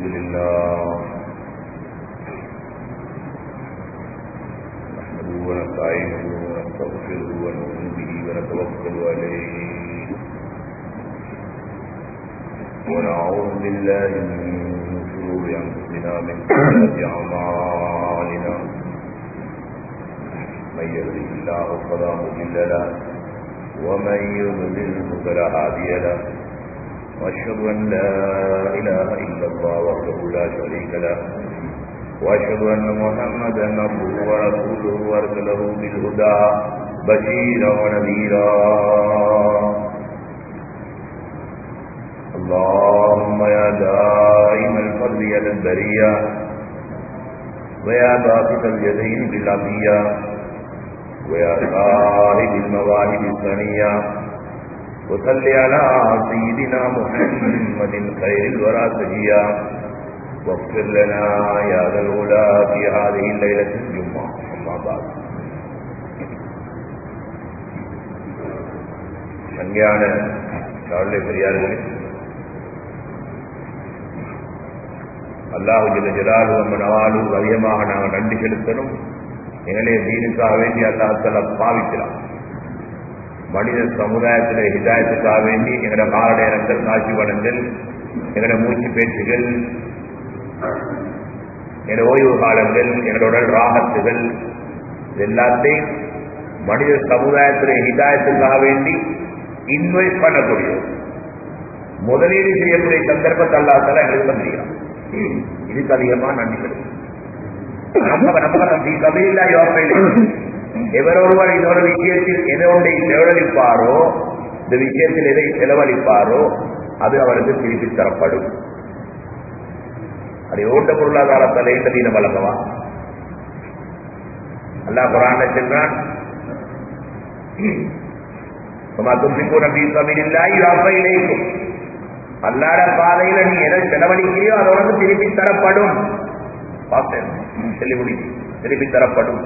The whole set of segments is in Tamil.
لله نحمده ونستعينه ونستغفره ونؤمن به ونتوكل عليه ونعوذ بالله من شرور انفسنا من سيئات اعمالنا من يهده الله فلا مضل له ومن يضلله فلا هادي له واشهد ان لا اله الا الله وحده لا شريك له واشهد ان محمدا عبده ورسوله وارسله بالهدى بشيرا ونذيرا اللهم يا دائم الفضل على البريه ويا باسط اليدين بالعطيه ويا صاحب المواهب الثانيه وصل على سيدنا محمد خير الورى سجيا واغفر لنا يا ذا الغلا في هذه الليلة الجمعة أما بعد சங்கையான சாலை பெரியார்களே அல்லாஹு ஜில ஜலாலு நவாலு அதிகமாக நாங்கள் நன்றி செலுத்தணும் எங்களே தீனுக்காக வேண்டி அல்லாஹால பாவிக்கலாம் மனித சமுதாயத்தில் ஹிதாயத்துக்காக வேண்டி எங்களோட கால நேரங்கள் காட்சி வளங்கள் எங்களோட மூச்சு பேச்சுகள் எங்களோட ஓய்வு காலங்கள் எங்களோட ராகத்துகள் எல்லாத்தையும் மனித சமுதாயத்தில் ஹிதாயத்துக்காக வேண்டி இன்வெஸ்ட் பண்ணக்கூடிய முதலீடு செய்யக்கூடிய சந்தர்ப்பத்தை அல்லாத்தால எங்களுக்கு தந்திருக்கிறான் இதுக்கு அதிகமா நன்றி கிடைக்கும் நம்ம நம்ம நம்பி கதையில்லா யோசனை எவரொருவர் இன்னொரு விஷயத்தில் எதோண்டை செலவழிப்பாரோ இந்த விஷயத்தில் எதை செலவழிப்பாரோ அது அவருக்கு திருப்பி தரப்படும் அது ஓட்ட பொருளாதாரத்தில் இந்த தீன வழங்கவா அல்லா குரான் சென்றான் அல்லாட பாதையில நீ எதை செலவழிக்கிறியோ அது உனக்கு திருப்பி தரப்படும் பார்த்தேன் சொல்லி முடிச்சு திருப்பி தரப்படும்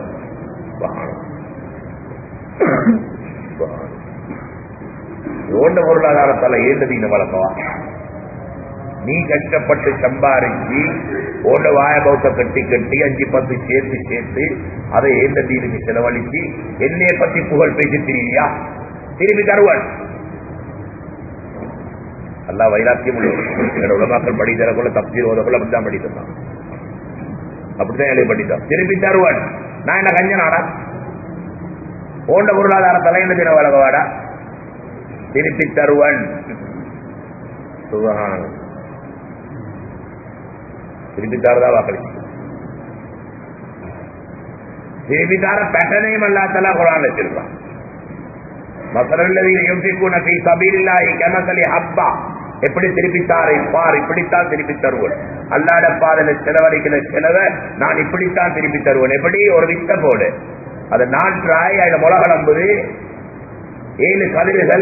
ஓண்ட பொருளாதாரத்தால ஏண்டது இந்த வழக்கவா நீ கஷ்டப்பட்டு சம்பாரிச்சு ஓண்ட வாய பௌத்த கட்டி கட்டி அஞ்சு பத்து சேர்த்து சேர்த்து அதை ஏந்த தீனுக்கு செலவழிச்சு என்னைய பத்தி புகழ் பேசி திரியா திரும்பி தருவான் அல்லா வைராக்கியம் உள்ளவர் உலமாக்கள் படித்தர கூட தப்சீர் ஓதக்குள்ள அப்படிதான் படித்தான் அப்படிதான் எழுதி படித்தான் திரும்பி தருவான் நான் என்ன கஞ்சனாடா போன்ற பொருளாதார தலையில தின வழங்கவாடா திருப்பி தருவன் சுகான் திருப்பி தரதா வாக்களிச்சு திருப்பி தர பேட்டனையும் அல்லாத்தலா குரான் வச்சிருப்பான் எப்படி திருப்பித்தாரை பார் இப்படித்தான் திருப்பி தருவன் அல்லாட பாதல செலவழிக்கிற செலவை நான் இப்படித்தான் திருப்பி தருவேன் எப்படி ஒரு வித்த போடு அது நாற்றாய் அதுல முளகலம்புது ஏழு கதிர்கள்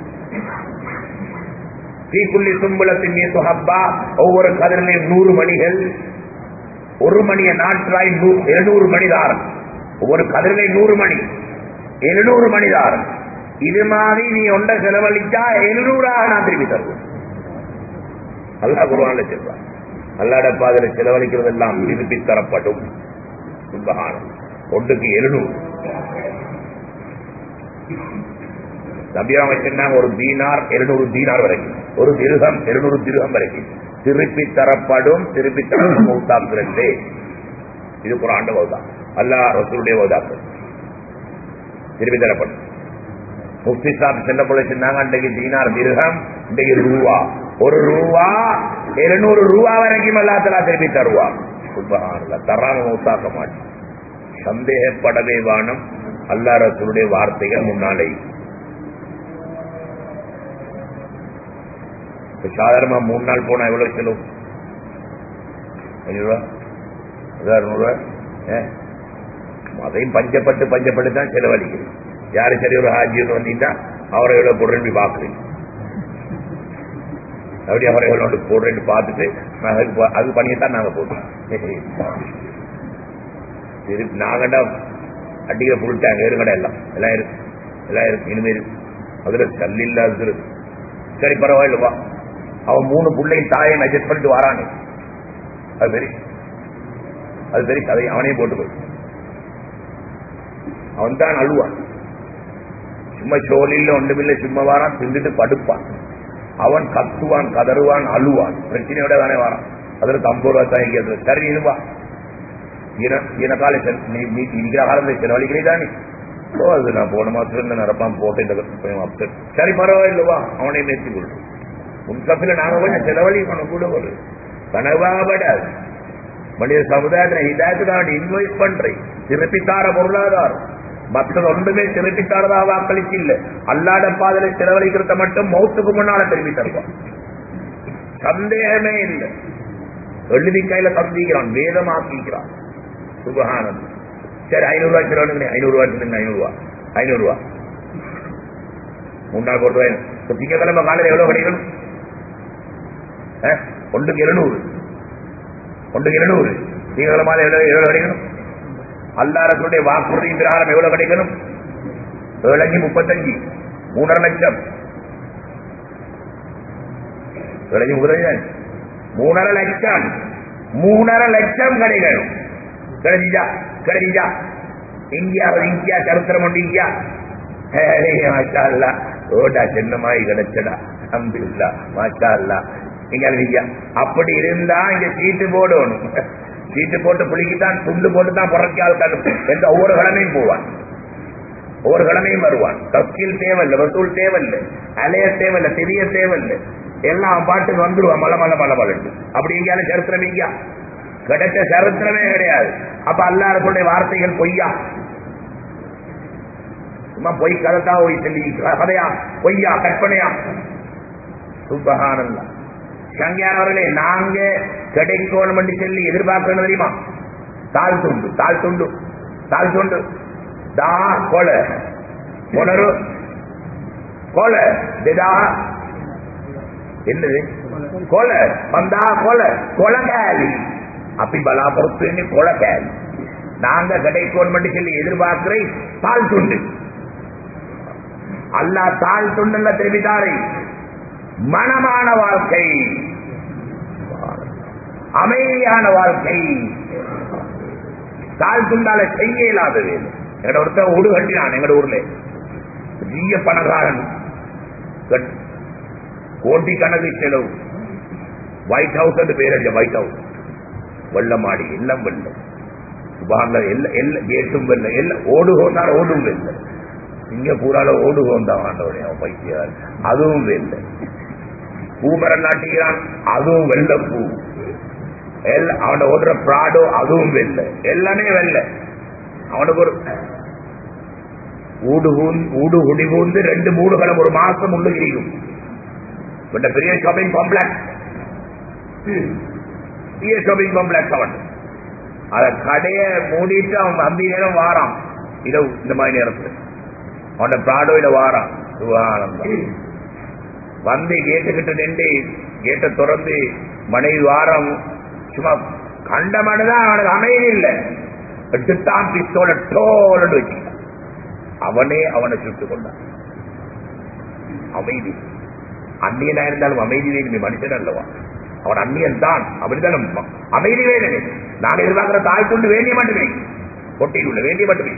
தீக்குள்ளி தும்புலத்தின் மீது ஹப்பா ஒவ்வொரு கதிரிலையும் நூறு மணிகள் ஒரு மணிய நாற்றாய் இருநூறு மணிதாரம் ஒவ்வொரு கதிரிலையும் நூறு மணி எழுநூறு மணிதாரம் இது மாதிரி நீ ஒன்றை செலவழிச்சா எழுநூறாக நான் திருப்பி தருவேன் அல்லா குருவான செல்வா அல்லாட பாதையில செலவழிக்கிறது எல்லாம் திருப்பி தரப்படும் சுபகானம் ஒன்றுக்கு எழுநூறு நபியா வச்சிருந்தாங்க ஒரு தீனார் எழுநூறு தீனார் வரைக்கும் ஒரு திருகம் எழுநூறு திருகம் வரைக்கும் திருப்பி தரப்படும் திருப்பி தரப்படும் மௌத்தாக்குறே இது ஒரு ஆண்டு வௌதா அல்லா ரசூலுடைய வௌதாக்கள் திருப்பி தரப்படும் முஃப்தி சாப் செல்ல போல சொன்னாங்க அன்றைக்கு தீனார் திருகம் இன்றைக்கு ரூவா ஒரு ரூவா எழுநூறு ரூபா வரைக்கும் எல்லாத்தலா திருப்பி தருவா சுபகான தராம மௌத்தாக்க மாட்டேன் சந்தேகப்படவே வானம் அல்லா ரசூலுடைய வார்த்தைகள் முன்னாலே சாதாரணமா மூணு நாள் போனா எவ்வளவு செலவு அஞ்சு ரூபா அறுநூறு அதையும் பஞ்சப்பட்டு பஞ்சப்பட்டு தான் செலவழிக்குது யாரு சரி ஒரு ஹாஜின்னு வந்தீங்கன்னா அவரை எவ்வளவு போடுறேன்னு பாக்குறீங்க அப்படி அவரை எவ்வளவு போடுறேன்னு பார்த்துட்டு அது பண்ணித்தான் நாங்க போட்டோம் திருப்பி நாங்கண்டா அடிக்கிற புல் டேங்க் இருங்கடா எல்லாம் எல்லாம் இருக்கு எல்லாம் இருக்கு இனிமே இருக்கு அதுல கல்லில்லாத சரி பரவாயில்ல வா அவன் மூணு பிள்ளையும் தாயை அட்ஜஸ்ட் பண்ணிட்டு வரானே அது சரி அது சரி கதை அவனே போட்டு அவன் தான் அழுவான் சும்மா சோழில்ல ஒன்றுமில்லை சும்மா வாரான் திண்டுட்டு படுப்பான் அவன் கத்துவான் கதறுவான் அழுவான் பிரச்சனையோட தானே வரான் அதற்கு ஐம்பது ரூபா தான் இங்கே சரி இருவா ஈன கால நீ நீ இருக்கிற காலத்தில் செலவழிக்கிறே தானே ஓ அது நான் போன மாசத்துல நடப்பான் போட்டு இந்த சரி பரவாயில்லவா அவனை நேர்த்தி கொள்றோம் முன்கப்பில நாம கொஞ்சம் செலவழிக்கணும் கூட ஒரு கனவாபடாது மனித சமுதாயத்தில் இதாயத்துக்காக இன்வெஸ்ட் பண்றேன் திருப்பித்தார பொருளாதாரம் மற்றது ஒன்றுமே திருப்பித்தாரதா வாக்களிச்சு இல்ல அல்லாத பாதலை செலவழிக்கிறத மட்டும் மௌத்துக்கு முன்னால திருப்பி தருவான் சந்தேகமே இல்லை எழுதி கையில தந்திக்கிறான் வேதமாக்கிக்கிறான் சுபகானந்த் சரி ஐநூறு ரூபாய் செலவழிங்க ஐநூறு ரூபாய் சொல்லுங்க ஐநூறு ரூபா ஐநூறு ரூபா மூணு நாள் போட்டு ரூபாய் திங்கக்கிழமை காலையில் எவ்வளவு கிடைக்கணும் ஒன்றுக்கு இருநூறு ஒன்றுக்கு இருநூறு திங்கக்கிழமை எவ்வளவு எவ்வளவு கிடைக்கணும் அல்லாரத்துடைய வாக்குறுதியின் பிரகாரம் எவ்வளவு கிடைக்கணும் ஏழஞ்சு முப்பத்தஞ்சு மூணரை லட்சம் ஏழஞ்சு முப்பத்தஞ்சு மூணரை லட்சம் மூணரை லட்சம் கிடைக்கணும் கிடைச்சிச்சா கிடைச்சிச்சா இந்தியா இந்தியா சரித்திரம் உண்டு இந்தியா மாஷா அல்லா ஓடா சின்னமாய் கிடைச்சடா அம்பில்லா மாஷா அல்லா இங்க இல்லையா அப்படி இருந்தா இங்க சீட்டு போடணும் சீட்டு போட்டு புளிக்குத்தான் துண்டு போட்டு தான் புறக்கால் எந்த ஒவ்வொரு கிழமையும் போவான் ஒவ்வொரு கிழமையும் வருவான் தஸ்கீல் தேவையில்லை வசூல் தேவையில்லை அலைய தேவையில்லை தெரிய தேவையில்லை எல்லாம் பாட்டுக்கு வந்துருவான் மலை மலை மலை மலை அப்படி எங்கேயாலும் சரித்திரம் எங்கயா கிடைச்ச சரித்திரமே கிடையாது அப்ப அல்லாருடைய வார்த்தைகள் பொய்யா சும்மா பொய் கதைத்தா போய் சொல்லி கதையா பொய்யா கற்பனையா சுபகானந்தா சங்கியானவர்களே நாங்க கிடைக்கணும் என்று சொல்லி எதிர்பார்க்கணும் தெரியுமா தாழ் துண்டு தாழ் துண்டு தாழ் துண்டு தா கொலை உணரு கொலை திதா என்னது கொலை வந்தா கொலை கொலகாலி அப்படி பலாபுரத்து கொலகாலி நாங்க கிடைக்கணும் என்று சொல்லி எதிர்பார்க்கிறேன் தாழ் துண்டு அல்லா தாழ் துண்டுல தெரிவித்தாரை மனமான வாழ்க்கை அமைதியான வாழ்க்கை தாழ் துண்டால செய்ய இயலாத வேலை எங்கட ஒருத்தர் ஊடு கட்டினான் எங்கட ஊர்ல பெரிய பணக்காரன் கோட்டி கணக்கு செலவு ஒயிட் ஹவுஸ் என்று பேரடிச்ச ஒயிட் ஹவுஸ் வெள்ளமாடி எல்லாம் வெள்ளம் சுபான்ல எல்லாம் எல்லாம் கேட்டும் வெள்ள எல்லாம் ஓடுகோந்தார் ஓடும் வெள்ள சிங்கப்பூரால ஓடுகோந்தான் ஆண்டவனே அவன் பைத்தியார் அதுவும் வெள்ள பூமரம் நாட்டுகிறான் அதுவும் வெள்ள பூ அவன ஓடுற பிராடோ அதுவும் வெள்ள எல்லாமே வெள்ள அவனுக்கு ஒரு ஊடு ஊடு குடி பூந்து ரெண்டு மூணு கிழமை ஒரு மாசம் உள்ள இருக்கும் பெரிய ஷாப்பிங் காம்ப்ளெக்ஸ் பெரிய ஷாப்பிங் காம்ப்ளெக்ஸ் அவன் அத கடைய மூடிட்டு அவன் அந்தி நேரம் வாரான் இரவு இந்த மாதிரி நேரத்தில் அவன பிராடோயில வாரான் சுகானந்தம் வந்து கேட்டுக்கிட்டு நின்று கேட்டை திறந்து மனைவி வாரம் சும்மா கண்ட மனுதான் அவனுக்கு அமைதி இல்லை எடுத்தான் பிஸ்தோல டோலன்னு வச்சுக்கிட்டான் அவனே அவனை சுட்டுக் கொண்டான் அமைதி அந்நியனா இருந்தாலும் அமைதி வேணுமே மனுஷன் அல்லவா அவன் அந்நியன் தான் அப்படிதான் அமைதி வேணுமே நான் எதிர்பார்க்கிற தாய் கொண்டு வேண்டிய மட்டுமே கொட்டையில் உள்ள வேண்டிய மட்டுமே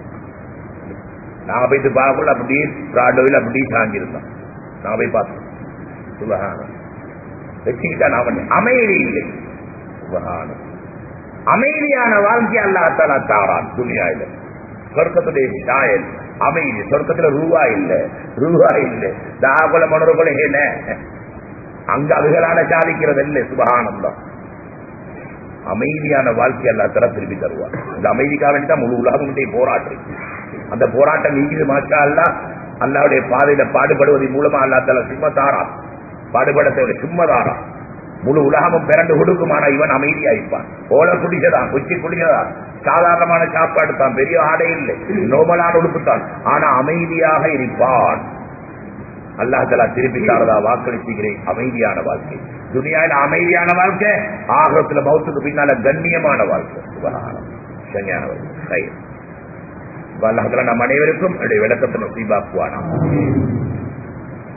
நான் போயிட்டு பார்க்கல அப்படியே பிராடோவில் அப்படியே சாஞ்சிருந்தான் நான் போய் பார்த்தேன் சுபகானம் வச்சுக்கிட்டான் அவன் அமைதி இல்லை சுபகானம் அமைதியான வாழ்க்கை அல்லாத்தாலா தாரான் துணியாயில சொர்க்கத்துடைய சாயல் அமைதி சொர்க்கத்துல ரூபா இல்ல ரூபா இல்ல தாகுல மனோர்குல என்ன அங்க அதுகளான சாதிக்கிறது இல்லை சுபகானந்தம் அமைதியான வாழ்க்கை அல்லா தர திருப்பி தருவார் இந்த அமைதிக்காக வேண்டி தான் முழு உலகம் போராட்டம் அந்த போராட்டம் நீக்குது மாற்றா அல்ல அல்லாவுடைய பாதையில பாடுபடுவதன் மூலமா அல்லா தலா சும்மா தாரா பாடுபட தேவை சும்மா தாரா முழு உலகமும் பிறண்டு கொடுக்குமான இவன் அமைதியாயிருப்பான் ஓலை குடிச்சதான் குச்சி குடிச்சதான் சாதாரணமான சாப்பாடு தான் பெரிய ஆடை இல்லை நோமலான உடுப்பு தான் ஆனா அமைதியாக இருப்பான் அல்லாஹலா திருப்பி தாரதா வாக்களிச்சுகிறேன் அமைதியான வாழ்க்கை துனியாவில் அமைதியான வாழ்க்கை ஆகத்துல பௌத்துக்கு பின்னால கண்ணியமான வாழ்க்கை சுபகானம் சனியானவர்கள் அல்லாஹலா நம் அனைவருக்கும் என்னுடைய விளக்கத்தை நசீபாக்குவானா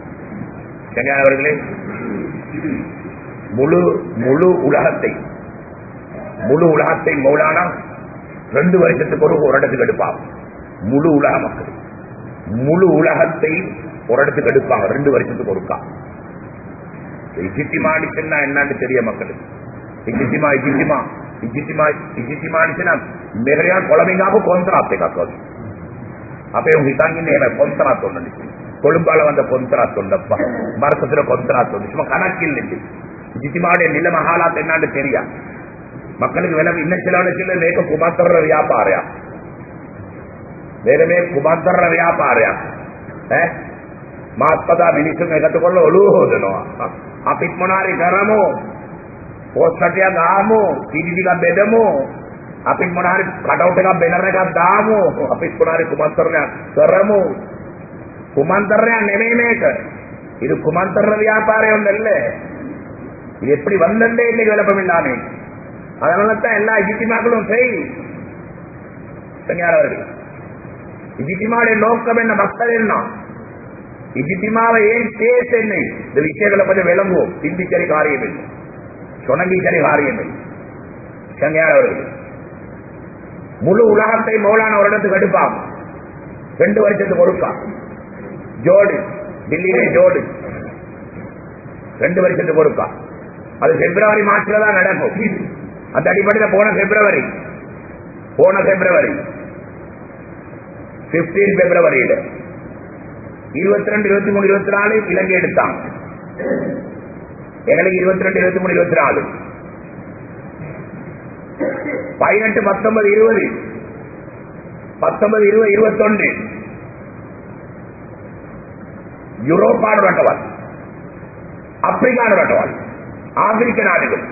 சனியானவர்களே முழு முழு உலகத்தை முழு உலகத்தை மௌலானா ரெண்டு வருஷத்துக்கு ஒரு ஒரு இடத்துக்கு எடுப்பாங்க முழு உலக மக்கள் முழு உலகத்தை ஒரு இடத்துக்கு எடுப்பாங்க ரெண்டு வருஷத்துக்கு ஒருக்கா இஜித்திமா அடிச்சுன்னா என்னன்னு தெரிய மக்களுக்கு ඉජිතිමා ඉජිතිමා ඉජිතිමා ඉජිතිමා නිසනම් මෙහෙරයන් කොළඹින්ගාපු කොන්ත්‍රාත් එකක් වගේ අපේ උන් හිතන් ඉන්නේ එහෙම කොන්ත්‍රාත් ඔන්න නිසි කොළඹල වන්ද කොන්ත්‍රාත් ඔන්නප්පා මරකතර කොන්ත්‍රාත් ඔන්න சும்மா கணக்கு இல்லை இஜித்திமாவுடைய நில மகாலாத் என்னன்னு தெரியா மக்களுக்கு விலை இன்னும் சில சில மேக குமாத்தர்ற வியாபாரியா வேற மே குமாத்தர்ற வியாபாரியா මාත්පදා මිනිස්සුන් එකතු කරලා ඔළුව හොදනවා අපිත් මොනාරි කරමු පෝස්ට්යක් දාමු සීඩි ටිකක් බෙදමු අපිත් මොනාරි කටවුට් එකක් බැනර් එකක් දාමු අපිත් මොනාරි කුමන්ත්‍රණයක් කරමු කුමන්ත්‍රණයක් නෙමෙයි මේක இது குமந்தர வியாபாரம் ஒன்று இல்ல இது எப்படி வந்தே இன்னைக்கு விளப்பம் இல்லாமே அதனால தான் எல்லா இஜித்திமாக்களும் செய் அவர்கள் இஜித்திமாவுடைய நோக்கம் என்ன மக்கள் என்ன இஜித்திமாவை ஏன் பேச என்ன இந்த விஷயங்களை பற்றி விளங்குவோம் சிந்திச்சரி காரியம் இல்லை சொனங்கீச்சரி காரியம் இல்லை அவர்கள் முழு உலகத்தை மௌலான ஒரு இடத்துக்கு எடுப்பாங்க ரெண்டு வருஷத்துக்கு ஒருக்கா ஜோடு டெல்லியிலே ஜோடு ரெண்டு வருஷத்துக்கு ஒருக்கா அது பிப்ரவரி மாசத்துல தான் நடக்கும் அந்த அடிப்படையில் போன பிப்ரவரி போன பிப்ரவரி பிப்டீன் பிப்ரவரியில இருபத்தி ரெண்டு இருபத்தி மூணு இருபத்தி நாலு இலங்கை எடுத்தாங்க எங்களுக்கு இருபத்தி ரெண்டு இருபத்தி மூணு இருபத்தி நாலு பதினெட்டு பத்தொன்பது இருபது பத்தொன்பது இருபது இருபத்தொன்னு யூரோப்பான ரட்டவாள் ஆப்பிரிக்கான ரட்டவாள் ஆப்பிரிக்க நாடுகள்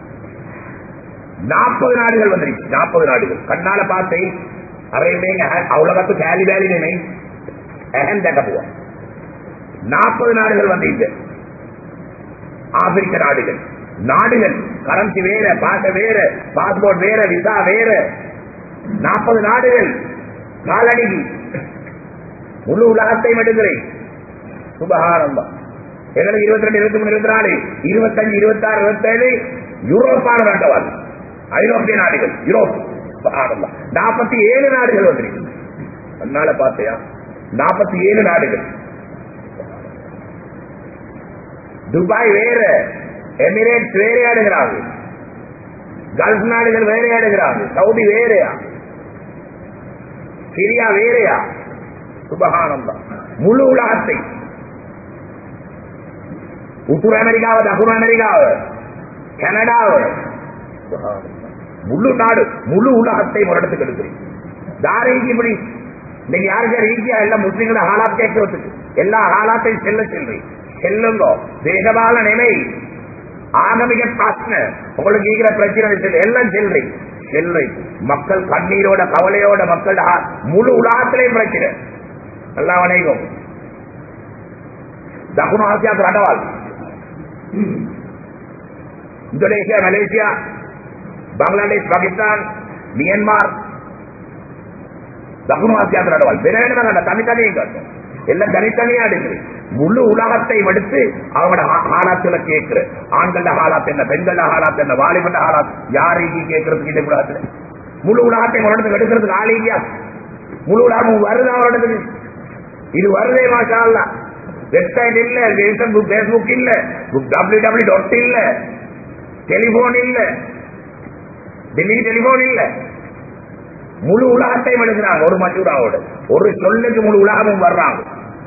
நாற்பது நாடுகள் வந்துருச்சு நாற்பது நாடுகள் கண்ணால பார்த்தேன் அவையுமே அவ்வளவு கேலி வேலையுமே அகன் தக்கப்புவோம் நாற்பது நாடுகள் வந்தீங்க ஆப்பிரிக்க நாடுகள் நாடுகள் கரன்சி வேற பாச வேற பாஸ்போர்ட் வேற விசா வேற நாற்பது நாடுகள் காலடிக்கு முழு உலகத்தையும் எடுக்கிறேன் சுபகானந்தம் எங்களுக்கு இருபத்தி ரெண்டு இருபத்தி மூணு இருபத்தி நாலு இருபத்தஞ்சு இருபத்தி ஆறு இருபத்தேழு யூரோப்பான நாட்டவாள் ஐரோப்பிய நாடுகள் யூரோப் சுபகானந்தம் நாற்பத்தி ஏழு நாடுகள் வந்திருக்கு அதனால பார்த்தையா நாற்பத்தி ஏழு நாடுகள் துபாய் வேற எமிரேட்ஸ் வேற ஆடுகிறாங்க கல்ஃப் நாடுகள் வேற ஆடுகிறாங்க சவுதி வேறையா சிரியா வேறையா சுபகானந்தம் முழு உலகத்தை උතුර ඇමරිකාව දකුණු ඇමරිකාව கனடாව முழு நாடு முழு உலகத்தை ஒரு இடத்துக்கு எடுக்கிறேன் தாரைக்கு இப்படி இன்னைக்கு யாருக்கு ரீதியா எல்லாம் முஸ்லீம்கள ஹாலாத் கேட்கறதுக்கு எல்லா ஹாலாத்தையும் செல்ல செல்றேன் செல்லுங்க தேசபால நிலை ஆகமிக பிரச்சனை உங்களுக்கு ஈகிற பிரச்சனை செல்லு எல்லாம் செல்றேன் செல்றேன் மக்கள் கண்ணீரோட கவலையோட மக்கள் முழு உலகத்திலையும் பிரச்சனை எல்லாம் வணக்கம் දකුණු ආසියාවට රටවල් Indonesia Malaysia Bangladesh Pakistan Myanmar දකුණු ආසියාවට රටවල් වෙන වෙනම ගන්න තනි තනියෙන් ගන්න எல்லாம் தனித்தனியா எடுக்குது முழு உலகத்தையும் எடுத்து அவங்களோட ஹாலாத்துல கேட்கிற ஆண்கள ஹாலாத் என்ன பெண்கள ஹாலாத் என்ன வாலிபட்ட ஹாலாத் யாரைக்கு கேட்கறதுக்கு இந்த உலகத்துல முழு உலகத்தை ஒரு இடத்துக்கு எடுக்கிறதுக்கு ஆள் இல்லையா முழு உலகம் வருதா ஒரு இடத்துக்கு இது வருதே மாஷா அல்லா வெப்சைட் இல்ல பேஸ்புக் இல்ல டபிள்யூ டபிள்யூ டாட் இல்ல டெலிபோன் இல்ல டெல்லி டெலிபோன் இல்ல முழு உலகத்தையும் எடுக்கிறாங்க ஒரு மசூராவோட ஒரு சொல்லுக்கு முழு உலகமும் வர்றாங்க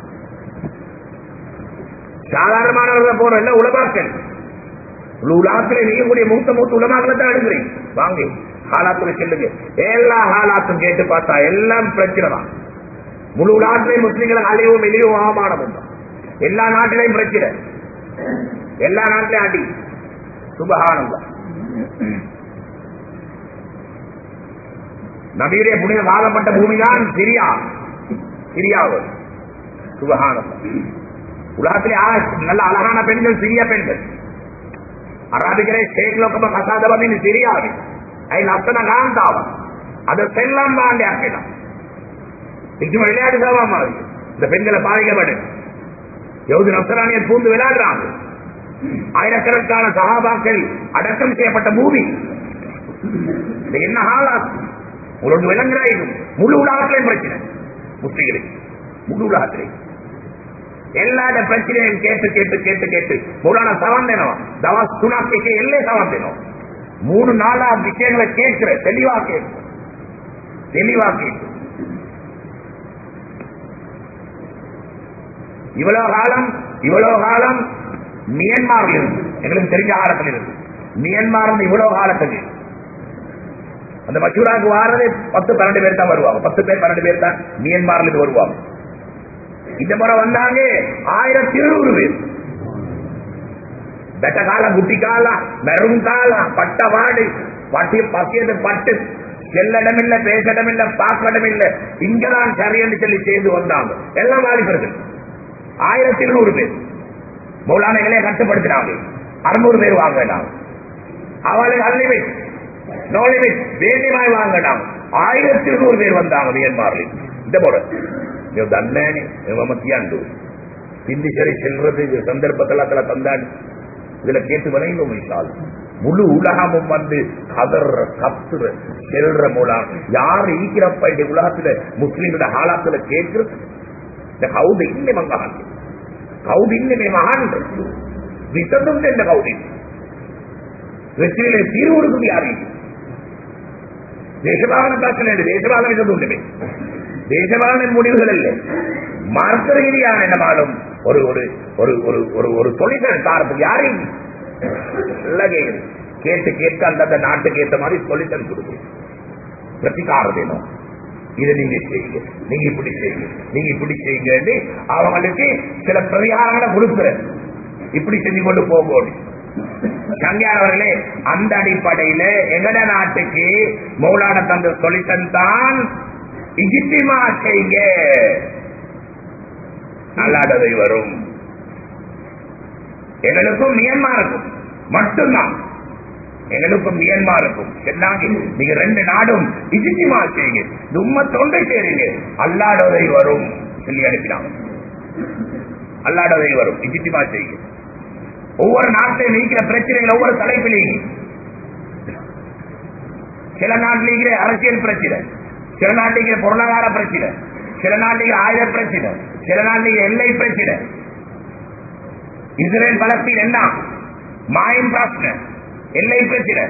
சாதாரணமானவர்கள் போற இல்ல உலமாக்கள் முழு உலகத்தில் நீங்கக்கூடிய மூத்த மூத்த உலமாக்களை தான் எடுக்கிறீங்க வாங்க ஹாலாத்துல செல்லுங்க எல்லா ஹாலாத்தும் கேட்டு பார்த்தா எல்லாம் பிரச்சனை தான் முழு உலகத்திலையும் முஸ்லீம்களை அழிவும் வெளியும் அவமானமும் தான் எல்லா நாட்டிலையும் பிரச்சனை எல்லா நாட்டிலையும் அடி சுபகானந்தம் நபியுடைய புனித வாதப்பட்ட பூமிதான் சிரியா சிரியாவில் சுபகானந்தம் உலகத்திலே நல்ல அழகான பெண்கள் சிறிய பெண்கள் අරාබිකරේ ෂේක් ලොකම කසාද බඳින්නේ සිරියාවේ. ඇයි ලස්සන කාන්තාව. අද සෙල්ලම් භාණ්ඩයක් වෙනවා. ඉක්ම விளையாட்டு சாமான் மாதிரி இந்த பெண்களை பாதிக்கப்பட்டு யகுதி நப்சராணியை பூந்து விளையாடுறாங்க ஆயிரக்கணக்கான சகாபாக்கள் அடக்கம் செய்யப்பட்ட பூமி இது என்ன ஹாலாத் உங்களுக்கு விளங்குறாயும் முழு உலகத்திலையும் பிரச்சனை முஸ்லிம்களுக்கு முழு உலகத்திலையும் எல்லாத பிரச்சனையும் கேட்டு கேட்டு கேட்டு கேட்டு மூலான சவந்தனோ தவாஸ் துணாக்கு எல்லே சவந்தனோ மூணு நாலா விஷயங்களை கேட்கிற தெளிவா கேட்கிற தெளிவா கேட்கிற இவ்வளவு காலம் இவ்வளவு காலம் மியன்மார்ல இருந்து எங்களுக்கு தெரிஞ்ச காலத்தில் இருந்து மியன்மார் இருந்து இவ்வளவு காலத்துக்கு அந்த மசூராக்கு வாரதே பத்து பன்னெண்டு பேர் தான் வருவாங்க பத்து பேர் பன்னெண்டு பேர் தான் மியன்மார்ல இருந்து வருவாங்க இந்த முறை வந்தாங்க ஆயிரத்தி இருநூறு பேர் பெட்ட காலம் குட்டி காலம் மெரும் காலம் பட்ட வாடு பட்டி பசியது பட்டு செல்லடமில்ல பேசடமில்ல பார்க்கடமில்ல இங்கதான் சரியன்னு சொல்லி செய்து வந்தாங்க எல்லாம் வாலிபர்கள் ஆயிரத்தி இருநூறு பேர் மௌலானைகளே கட்டுப்படுத்தினாங்க அறுநூறு பேர் வாங்கினாங்க அவளுக்கு அன்லிமிட் நோ லிமிட் வேண்டியமாய் வாங்கினாங்க ஆயிரத்தி இருநூறு பேர் வந்தாங்க மியன்மாரில் இந்த போல ನೀವು ದನ್ನೇನೆ ನೀವು ಮತ್ತಿಯಾಂಡು பிந்தி சரி செல்றதுக்கு சந்தர்ப்பத்தில் அதில் தந்தாடி இதுல கேட்டு வரையும் விஷால் முழு உலகமும் வந்து கதற கத்துற செல்ற மூலம் யார் ஈக்கிறப்ப இந்த உலகத்துல முஸ்லீமோட ஹாலாத்துல கேட்கிறது இந்த கவுது இன்னும் மங்கான் கவுது இன்னுமே மகான் விசதும் இந்த கவுதி பிரச்சனையில தீர்வு கொடுக்குது யாரு தேசபாலன பிரச்சனை தேசபாலன விசதுண்டுமே தேசபாலனின் முடிவுகள் இல்லை மார்க்க ரீதியான என்னமாலும் ஒரு ஒரு ஒரு ஒரு ஒரு ஒரு தொழில் தாரத்துக்கு யாரையும் நல்லா கேக்குது கேட்டு கேட்க அந்தந்த நாட்டுக்கு ஏற்ற மாதிரி தொழில் கொடுக்கும் பிரதிகாரம் வேணும் இதை நீங்க செய்யுங்க நீங்க இப்படி செய்யுங்க நீங்க இப்படி செய்யுங்க அவங்களுக்கு சில பிரதிகாரங்களை கொடுக்குற இப்படி செஞ்சு கொண்டு போகும் சங்கியானவர்களே அந்த அடிப்படையில எங்கட நாட்டுக்கு மௌலான தந்த சொல்லித்தன் தான் இஜித்திமா செய்யுங்க நல்லாடதை வரும் எங்களுக்கும் மியன்மாருக்கும் மட்டும்தான் எங்களுக்கும் மியன்மாருக்கும் எல்லாங்க நீங்க ரெண்டு நாடும் இஜித்திமா செய்யுங்க இந்த உண்மை தொண்டை செய்றீங்க அல்லாடதை வரும் சொல்லி அனுப்பினாங்க அல்லாடதை வரும் இஜித்திமா செய்யுங்க ஒவ்வொரு நாட்டிலையும் நீக்கிற பிரச்சனைகள் ஒவ்வொரு தலைப்பிலையும் சில நாட்டில் அரசியல் பிரச்சனை சில நாட்டில் பொருளாதார பிரச்சனை சில நாட்டில் ஆயுத பிரச்சனை சில நாட்டில் எல்லை பிரச்சனை இஸ்ரேல் பலஸ்தீன் என்ன மாயம் பிரச்சனை எல்லை பிரச்சனை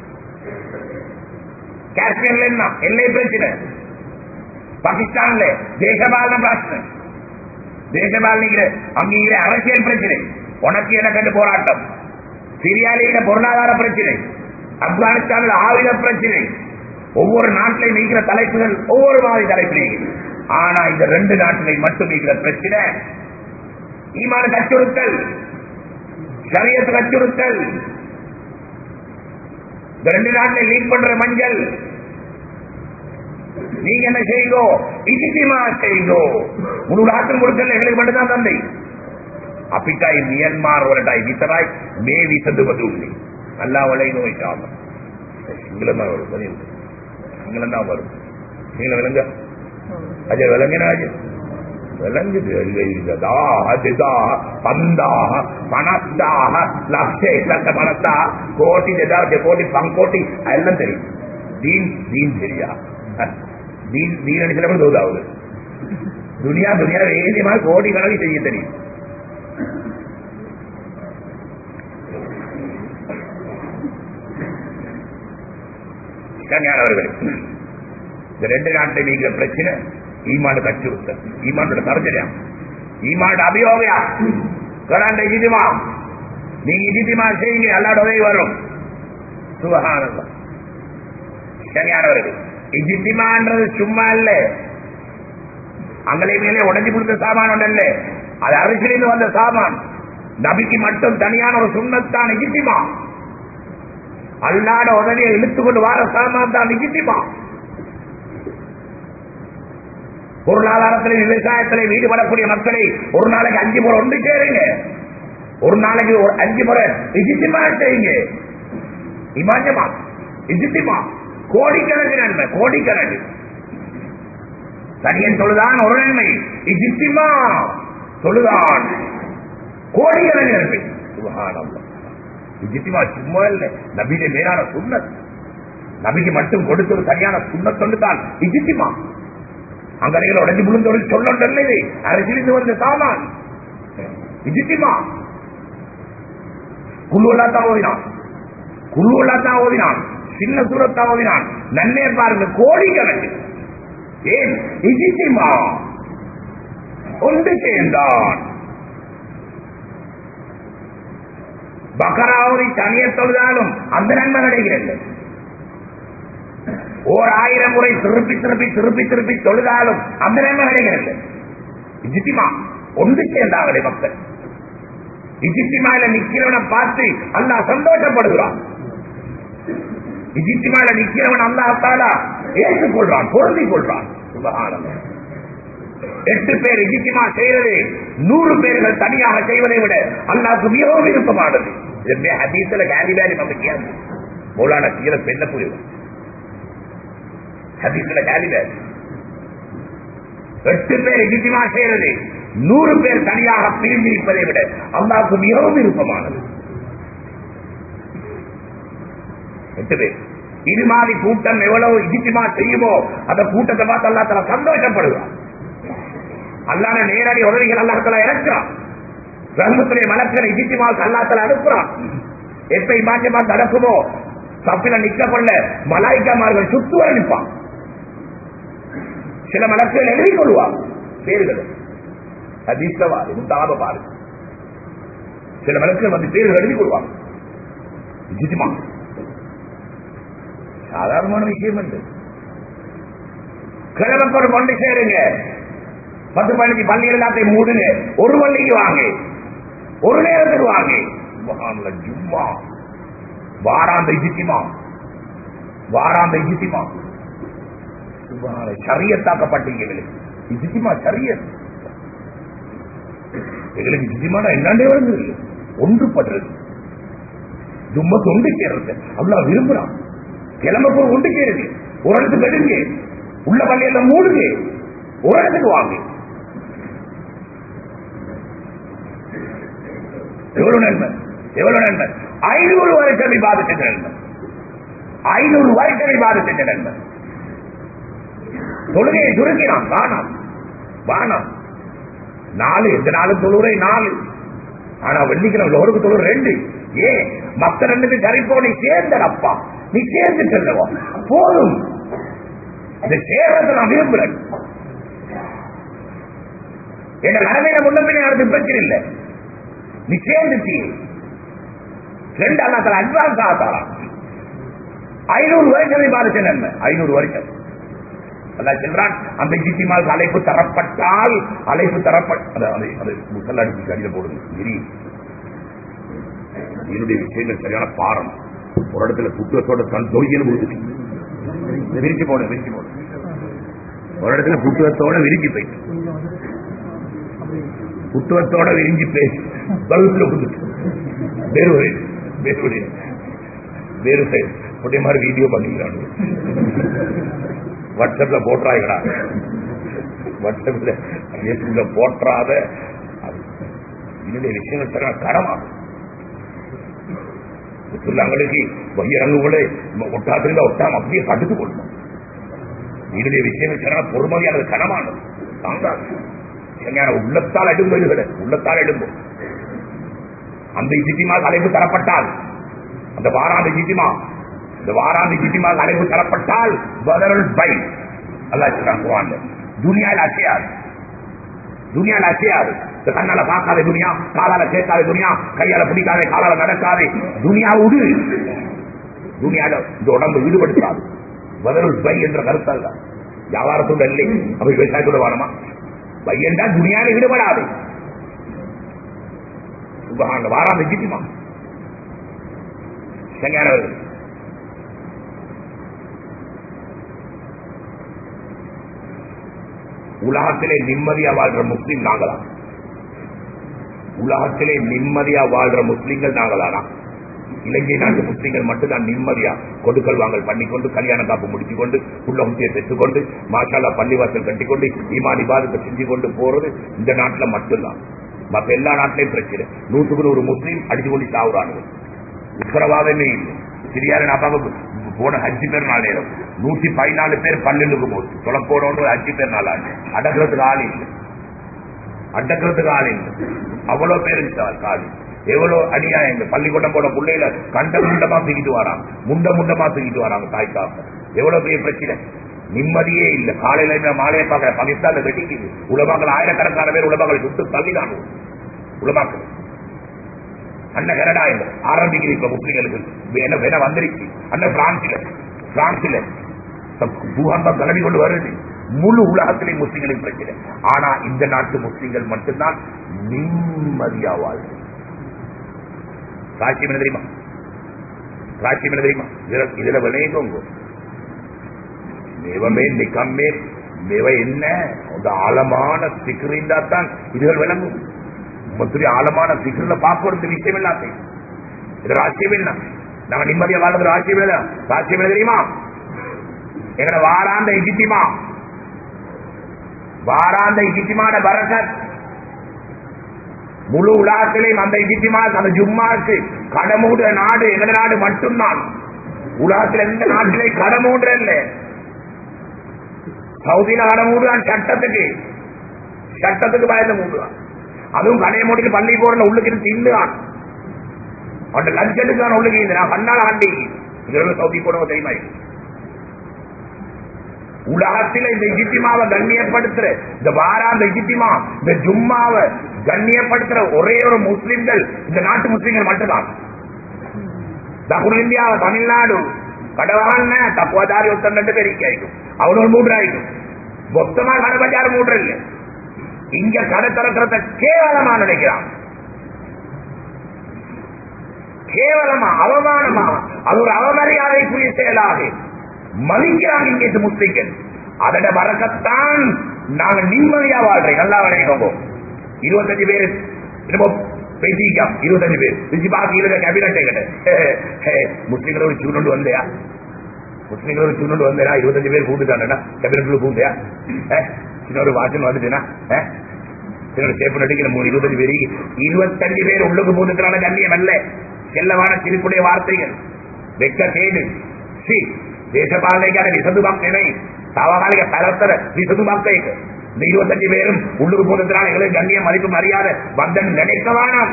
காஷ்மீர்ல என்ன எல்லை பிரச்சனை பாகிஸ்தான்ல தேசபாலன பிரச்சனை தேசபாலனிக்கிற அங்கிற அரசியல் பிரச்சனை உனக்கு எனக்கு போராட்டம் சிரியாலியில பொருளாதார பிரச்சனை ஆப்கானிஸ்தானில் ஆயுத பிரச்சனை ஒவ்வொரு நாட்டிலையும் நீக்கிற தலைப்புகள் ஒவ்வொரு மாதிரி தலைப்பிலையும் ஆனா இந்த ரெண்டு நாட்டிலையும் மட்டும் நீக்கிற பிரச்சனை ஈமான அச்சுறுத்தல் சரியத்து அச்சுறுத்தல் இந்த ரெண்டு நாட்டில் லீக் பண்ற மஞ்சள் நீங்க என்ன செய்யுங்கோ இசிமா செய்யுங்கோ முழு நாட்டும் கொடுக்கல எங்களுக்கு மட்டும்தான் தந்தை අපිටයි මියන්මාර් වලටයි විතරයි මේ විසඳුම දුන්නේ. අල්ලා වලයිනෝ ඉතාම. සිංහලම වරු බලින්. සිංහල නම් වරු. සිංහල වෙලංග. අද වෙලංගෙන අද. වෙලංගෙද දාහ දෙදාහ පන්දාහ පනස්දාහ ලක්ෂ එකකට පනස්දාහ කෝටි දෙදාහ දෙකෝටි පංකෝටි අල්ලන් தெரியும் දීන් දීන් தெரியா දීන් දීන නිසලම දෝදාවද දුනියා දුනියා වේදේ මා කෝටි ගණන් செய்ய தெரியும் கல்யாணவர்கள் இந்த ரெண்டு நாட்டில் நீங்கிற பிரச்சனை ஈமானுக்கு அச்சுறுத்தல் ஈமானோட தரஞ்சரியா ஈமானோட அபியோகயா கராண்ட இஜிதிமா நீங்க இஜிதிமா செய்யுங்க அல்லாட உதவி வரும் சுபகானந்தம் கல்யாணவர்கள் இஜித்திமான்றது சும்மா இல்ல அங்களை மேலே உடஞ்சி கொடுத்த சாமான் ஒன்று இல்ல அது அரசியலிருந்து வந்த சாமான் நபிக்கு மட்டும் தனியான ஒரு சுண்ணத்தான் இஜித்திமா அல்லாட உதவியை இழுத்துக்கொண்டு வார சாமான் தான் நிகிட்டிமா பொருளாதாரத்திலே விவசாயத்திலே ஈடுபடக்கூடிய மக்களை ஒரு நாளைக்கு அஞ்சு முறை ஒன்று சேருங்க ஒரு நாளைக்கு ஒரு அஞ்சு முறை இஜித்திமா செய்யுங்க இமாஞ்சமா இஜித்திமா கோடிக்கணக்கு நன்மை கோடிக்கணக்கு தனியன் தொழுதான் ஒரு நன்மை இஜித்திமா தொழுதான் கோடிக்கணக்கு நன்மை சுபஹானல்லாஹ் இஜித்திமா சும்மா இல்ல நபியில மேலான சுண்ணத் நபிக்கு மட்டும் கொடுத்தது சரியான சுண்ணத்தொண்டு தான் இஜித்திமா அங்கனைகள் உடஞ்சி விழுந்தோடு சொல்லொன்றல்ல இது அரசியலிருந்து வந்த சாமான் இஜித்திமா குழுவெல்லாம் ஓதினான் குழுவெல்லாம் ஓதினான் சின்ன சூரத்தா ஓதினான் நன்னே பாருங்க கோடி கணக்கு ஏன் இஜித்திமா ஒன்று சேர்ந்தான் பக்கராவை தனிய தொழுதாலும் அந்த நன்மை கிடைக்கிறது ஓர் ஆயிரம் முறை திருப்பி திருப்பி திருப்பி திருப்பி தொழுதாலும் அந்த நன்மை கிடைக்கிறது இஜித்திமா ஒன்று சேர்ந்தாங்களே மக்கள் இஜித்திமால நிக்கிறவனை பார்த்து அல்லா சந்தோஷப்படுகிறான் இஜித்திமால நிக்கிறவன் அல்லாஹாலா ஏற்றுக்கொள்றான் பொருந்திக் கொள்றான் சுபகானம் எட்டு பேர் இஜித்திமா செய்யறது நூறு பேர்கள் தனியாக செய்வதை விட அல்லாவுக்கு மிகவும் விருப்பமானது இதே ஹதீஸ்ல கேலி வேலி நமக்கு மௌலான கீழே பெண்ண புரியும் ஹதீஸ்ல கேலி வேலி எட்டு பேர் இஜித்திமா செய்யறது நூறு பேர் தனியாக பிரிந்திருப்பதை விட அல்லாவுக்கு மிகவும் விருப்பமானது எட்டு பேர் இது மாதிரி கூட்டம் எவ்வளவு இஜித்திமா செய்யுமோ அந்த கூட்டத்தை பார்த்து அல்லா தலா சந்தோஷப்படுவான் அல்லாத நேரடி உதவிகள் அல்லாஹால இறக்குறான் ரஹமத்துடைய மலக்களை இஜித்திமாவுக்கு அல்லாத்தல அனுப்புறான் எப்ப இமாஞ்சமா நடக்குமோ தப்பில நிக்க கொள்ள மலாய்க்காமார்கள் சுத்துவர நிற்பான் சில மலக்குகள் எழுதி கொள்வான் பேர்கள் அதிர்ஷ்டவாது முந்தாப பாரு சில மலக்குகள் வந்து பேர்கள் எழுதி கொள்வாங்க இஜித்திமா சாதாரணமான விஷயம் என்று கிழமை கொண்டு சேருங்க பத்து பதினஞ்சு பள்ளிகள் எல்லாத்தையும் மூடுங்க ஒரு பள்ளிக்கு வாங்க ஒரு நேரத்துக்கு வாங்க சுபஹானல்ல, ஜும்மா வாராந்த இஜித்திமா வாராந்த இஜித்திமா சரியத்தாக்கப்பட்டீங்க எங்களுக்கு இஜித்திமா சரியத் எங்களுக்கு இஜித்திமான என்னண்டே வருது ஒன்றுபடுறது ஜும்மா தொண்டு சேர்றது அவ்வளவு விரும்புறான் கிளம்ப போய் ஒன்று சேருது ஒரு இடத்துக்கு எடுங்க உள்ள பள்ளியில மூடுங்க ஒரு இடத்துக்கு வாங்க எவ்வளவு நன்மை எவ்வளவு நன்மை ஐநூறு வருஷம் விவாதத்தின் நன்மை ஐநூறு வருஷம் விவாதத்தின் நன்மை தொழுகையை சுருக்கினான் வானம் வானம் நாலு எந்த நாளும் தொழுறை நாலு ஆனா வெள்ளிக்கிழமை ஒரு தொழுறு ரெண்டு ஏன் மத்த ரெண்டுக்கு சரிப்போ நீ சேர்ந்தடப்பா நீ சேர்ந்து செல்லவா போதும் அது சேர்றதை நான் விரும்புறேன் என் நிலைமையில முன்ன பின்ன யாருக்கு பிரச்சனை இல்லை நீ சேர்ந்துச்சு ரெண்டு அல்லாத்தால அட்வான்ஸ் ஆகாதா ஐநூறு வருஷம் பாதிச்ச நன்மை ஐநூறு வருஷம் அல்லா சொல்றான் அந்த ஜித்திமால் அழைப்பு தரப்பட்டால் அழைப்பு தரப்பட்ட அது முசல் அடிச்சு கடித போடுங்க கிரி என்னுடைய விஷயங்கள் சரியான பாரம் ஒரு இடத்துல புத்தகத்தோட தன் தொழில் கொடுத்துட்டு விரிச்சு போடு விரிச்சு போடு ஒரு இடத்துல புத்தகத்தோட விரிஞ்சு போயிட்டு புத்தகத்தோட விரிஞ்சு பேசி பல்புல கொடுத்துட்டு வேறு ஒரு வேறு ஒரு வேறு சைடு ஒரே மாதிரி வீடியோ பண்ணிக்கிறாங்க வாட்ஸ்அப்ல போட்டுறாங்கடா வாட்ஸ்அப்ல பேஸ்புக்ல போட்டுறாத என்னுடைய விஷயங்கள் சரியான கடமா சொல்லாங்களுக்கு பகிரங்கு கூட ஒட்டாத்திருந்தா ஒட்டாம அப்படியே கடுத்து கொள்ளணும் என்னுடைய விஷயங்கள் சரியான பொறுமதியானது கனமானது தாங்காது சரியான உள்ளத்தால் எடும்புகளை உள்ளத்தால் எடும்பும் அந்த இஜித்திமா அழைப்பு தரப்பட்டால் அந்த வாராந்த இஜித்திமா இந்த வாராந்த இஜித்திமா அழைப்பு தரப்பட்டால் பதரல் பை அல்லா சொல்றாங்க துனியாவில் அசையாது துனியாவில் அசையாது இந்த கண்ணால பார்க்காத துனியா காலால கேட்காத துனியா கையால பிடிக்காத காலால நடக்காது துனியா உடு துனியால இந்த உடம்பு ஈடுபடுத்தாது பதில் பை என்ற கருத்தல்ல வியாபாரத்தோட இல்லை அப்படி விவசாயத்தோட வாழமா பை என்றால் துனியால ஈடுபடாது சுபகாங்க வாராந்த ஜித்திமா சங்கானவர்கள் உலகத்திலே நிம்மதியா வாழ்ற முஸ்லீம் நாங்களா உலகத்திலே நிம்மதியா வாழ்ற முஸ்லீம்கள் நாங்களானா இலங்கை நாட்டு முஸ்லீம்கள் மட்டும்தான் நிம்மதியா கொடுக்கல் வாங்கல் பண்ணிக்கொண்டு கல்யாண காப்பு முடிச்சு கொண்டு உள்ள முத்தியை பெற்றுக்கொண்டு மாஷாலா பள்ளிவாசல் கட்டிக்கொண்டு ஈமான் இபாதத்தை செஞ்சு கொண்டு போறது இந்த நாட்டுல மட்டும்தான் மற்ற எல்லா நாட்டிலையும் பிரச்சனை நூற்றுக்கு நூறு முஸ்லீம் அடிச்சு கொண்டு சாவுறானுங்க உத்தரவாதமே இல்லை சிரியால அப்பாவை போன ஹஜ்ஜி பெருநாள் நேரம் நூத்தி பதினாலு பேர் பன்னெண்டுக்கு போச்சு தொலைக்கோடோன்னு ஹஜ்ஜி பெருநாள் ஆண்டு அடக்கிறதுக்கு ஆள் இல்லை அடக்கிறதுக்கு ஆள் இல்லை அவ்வளவு பேர் இருந்தார் காலி எவ்வளவு அநியாயங்க பள்ளிக்கூடம் போன பிள்ளையில கண்ட முண்டமா தூக்கிட்டு வராங்க முண்ட முண்டமா தூக்கிட்டு வராங்க தாய் தாப்ப எவ்வளவு பெரிய பிரச்சனை நிம்மதியே இல்ல காலையில இந்த மாலையை பார்க்கிற பாகிஸ்தான்ல வெட்டிக்குது உலமாக்கள் ஆயிரக்கணக்கான பேர் உலமாக்களை சுட்டு தள்ளிதான் உலமாக்கள் அண்ணன் கனடா இல்ல ஆரம்பிக்குது இப்ப முஸ்லிம்களுக்கு என்ன வேணா வந்துருச்சு அண்ணன் பிரான்ஸ்ல பிரான்ஸ்ல பூகம்பம் கிளம்பி கொண்டு வருது முழு உலகத்திலே முஸ்லிம்களுக்கு பிரச்சனை ஆனா இந்த நாட்டு முஸ்லிம்கள் மட்டும்தான் நிம்மதியா வாழ்வு சாட்சியம் என்ன தெரியுமா சாட்சியம் என்ன தெரியுமா இதுல- இதுல விளையங்க மேவமே நிக்கம்மே மேவ என்ன அந்த ஆழமான சிக்கர் இருந்தா தான் இதுகள் விளங்கும் உமத்துடைய ஆழமான சிக்கர்ல பார்க்கறது விஷயம் இல்லாத இது ராசியம் இல்ல நாங்க நிம்மதியா வாழ்றது ராசியம் இல்ல ராசியம் என்ன தெரியுமா எங்கட வாராந்த இஜித்திமா வாராந்த இஜித்திமான பரக்கத் முழு உலகத்திலேயும் அந்த இஜித்திமா அந்த ஜும்மாக்கு கடமூடுற நாடு எங்கட நாடு மட்டும்தான் உலகத்தில் எந்த நாட்டிலே கடமூடுற இல்லை சவுதியில கடை மூடுவான் சட்டத்துக்கு சட்டத்துக்கு பயந்து மூடுவான் அதுவும் கடையை மூடிட்டு பள்ளி போறல உள்ளுக்கு இருந்து தின்னுவான் அவன் லஞ்சத்துக்கு நான் உள்ளுக்கு இருந்து நான் பண்ணால் ஆண்டி இதெல்லாம் சவுதி போனவங்க தெரியுமா இது? உலகத்தில் இந்த இஜித்திமாவை கண்ணியப்படுத்துற இந்த வாராந்த இஜித்திமா இந்த ஜும்மாவை கண்ணியப்படுத்துற ஒரே ஒரு முஸ்லிம்கள் இந்த நாட்டு முஸ்லிம்கள் மட்டும்தான் දකුණු ඉන්දියාව තමිල්නාඩු කඩවහන්න තපුවදාරි ඔත්තන්නට பெருக்காய்க்கும் அவனோட மூன்றாய்க்கும் மொத்தமா கடை மூன்று இல்ல இங்க கடை திறக்கிறத கேவலமா நினைக்கிறான் கேவலமா அவமானமா அது ஒரு அவமரியாதைக்குரிய செயலாக மதிக்கிறாங்க இங்கே முஸ்லிம்கள் அதோட வரக்கத்தான் நாங்க நிம்மதியா வாழ்றேன் நல்லா விளையாடுவோங்க இருபத்தஞ்சு பேர் என்னமோ பேசிക്കാം இருபத்தஞ்சு பேர் பிரிச்சு பாக்கி இருக்க கேபினட் முஸ்லிம்கள ஒரு சூழ்நிலை வந்தையா முஸ்லிம்கள ஒரு சூழ்நிலை வந்தேனா இருபத்தஞ்சு பேர் கூட்டுட்டானா கேபினட்ல கூட்டியா சின்ன ஒரு வாசல் வந்துட்டேனா சின்ன சேப்பு நடிக்கிற மூணு இருபத்தஞ்சு பேர் இருபத்தஞ்சு பேர் உள்ளுக்கு பூந்துக்கிறான கண்ணியம் அல்ல செல்லவான சிரிப்புடைய வார்த்தைகள் வெக்க கேடு சி தேசபாலனைக்கான விசதுபாக் நினை தாவகாலிக பலத்தர விசதுபாக்கை இந்த இருபத்தஞ்சு பேரும் உள்ளுக்கு போனதுனால எங்களுக்கு கண்ணியம் மதிப்பு மரியாதை வந்தன் நினைக்க வேணாம்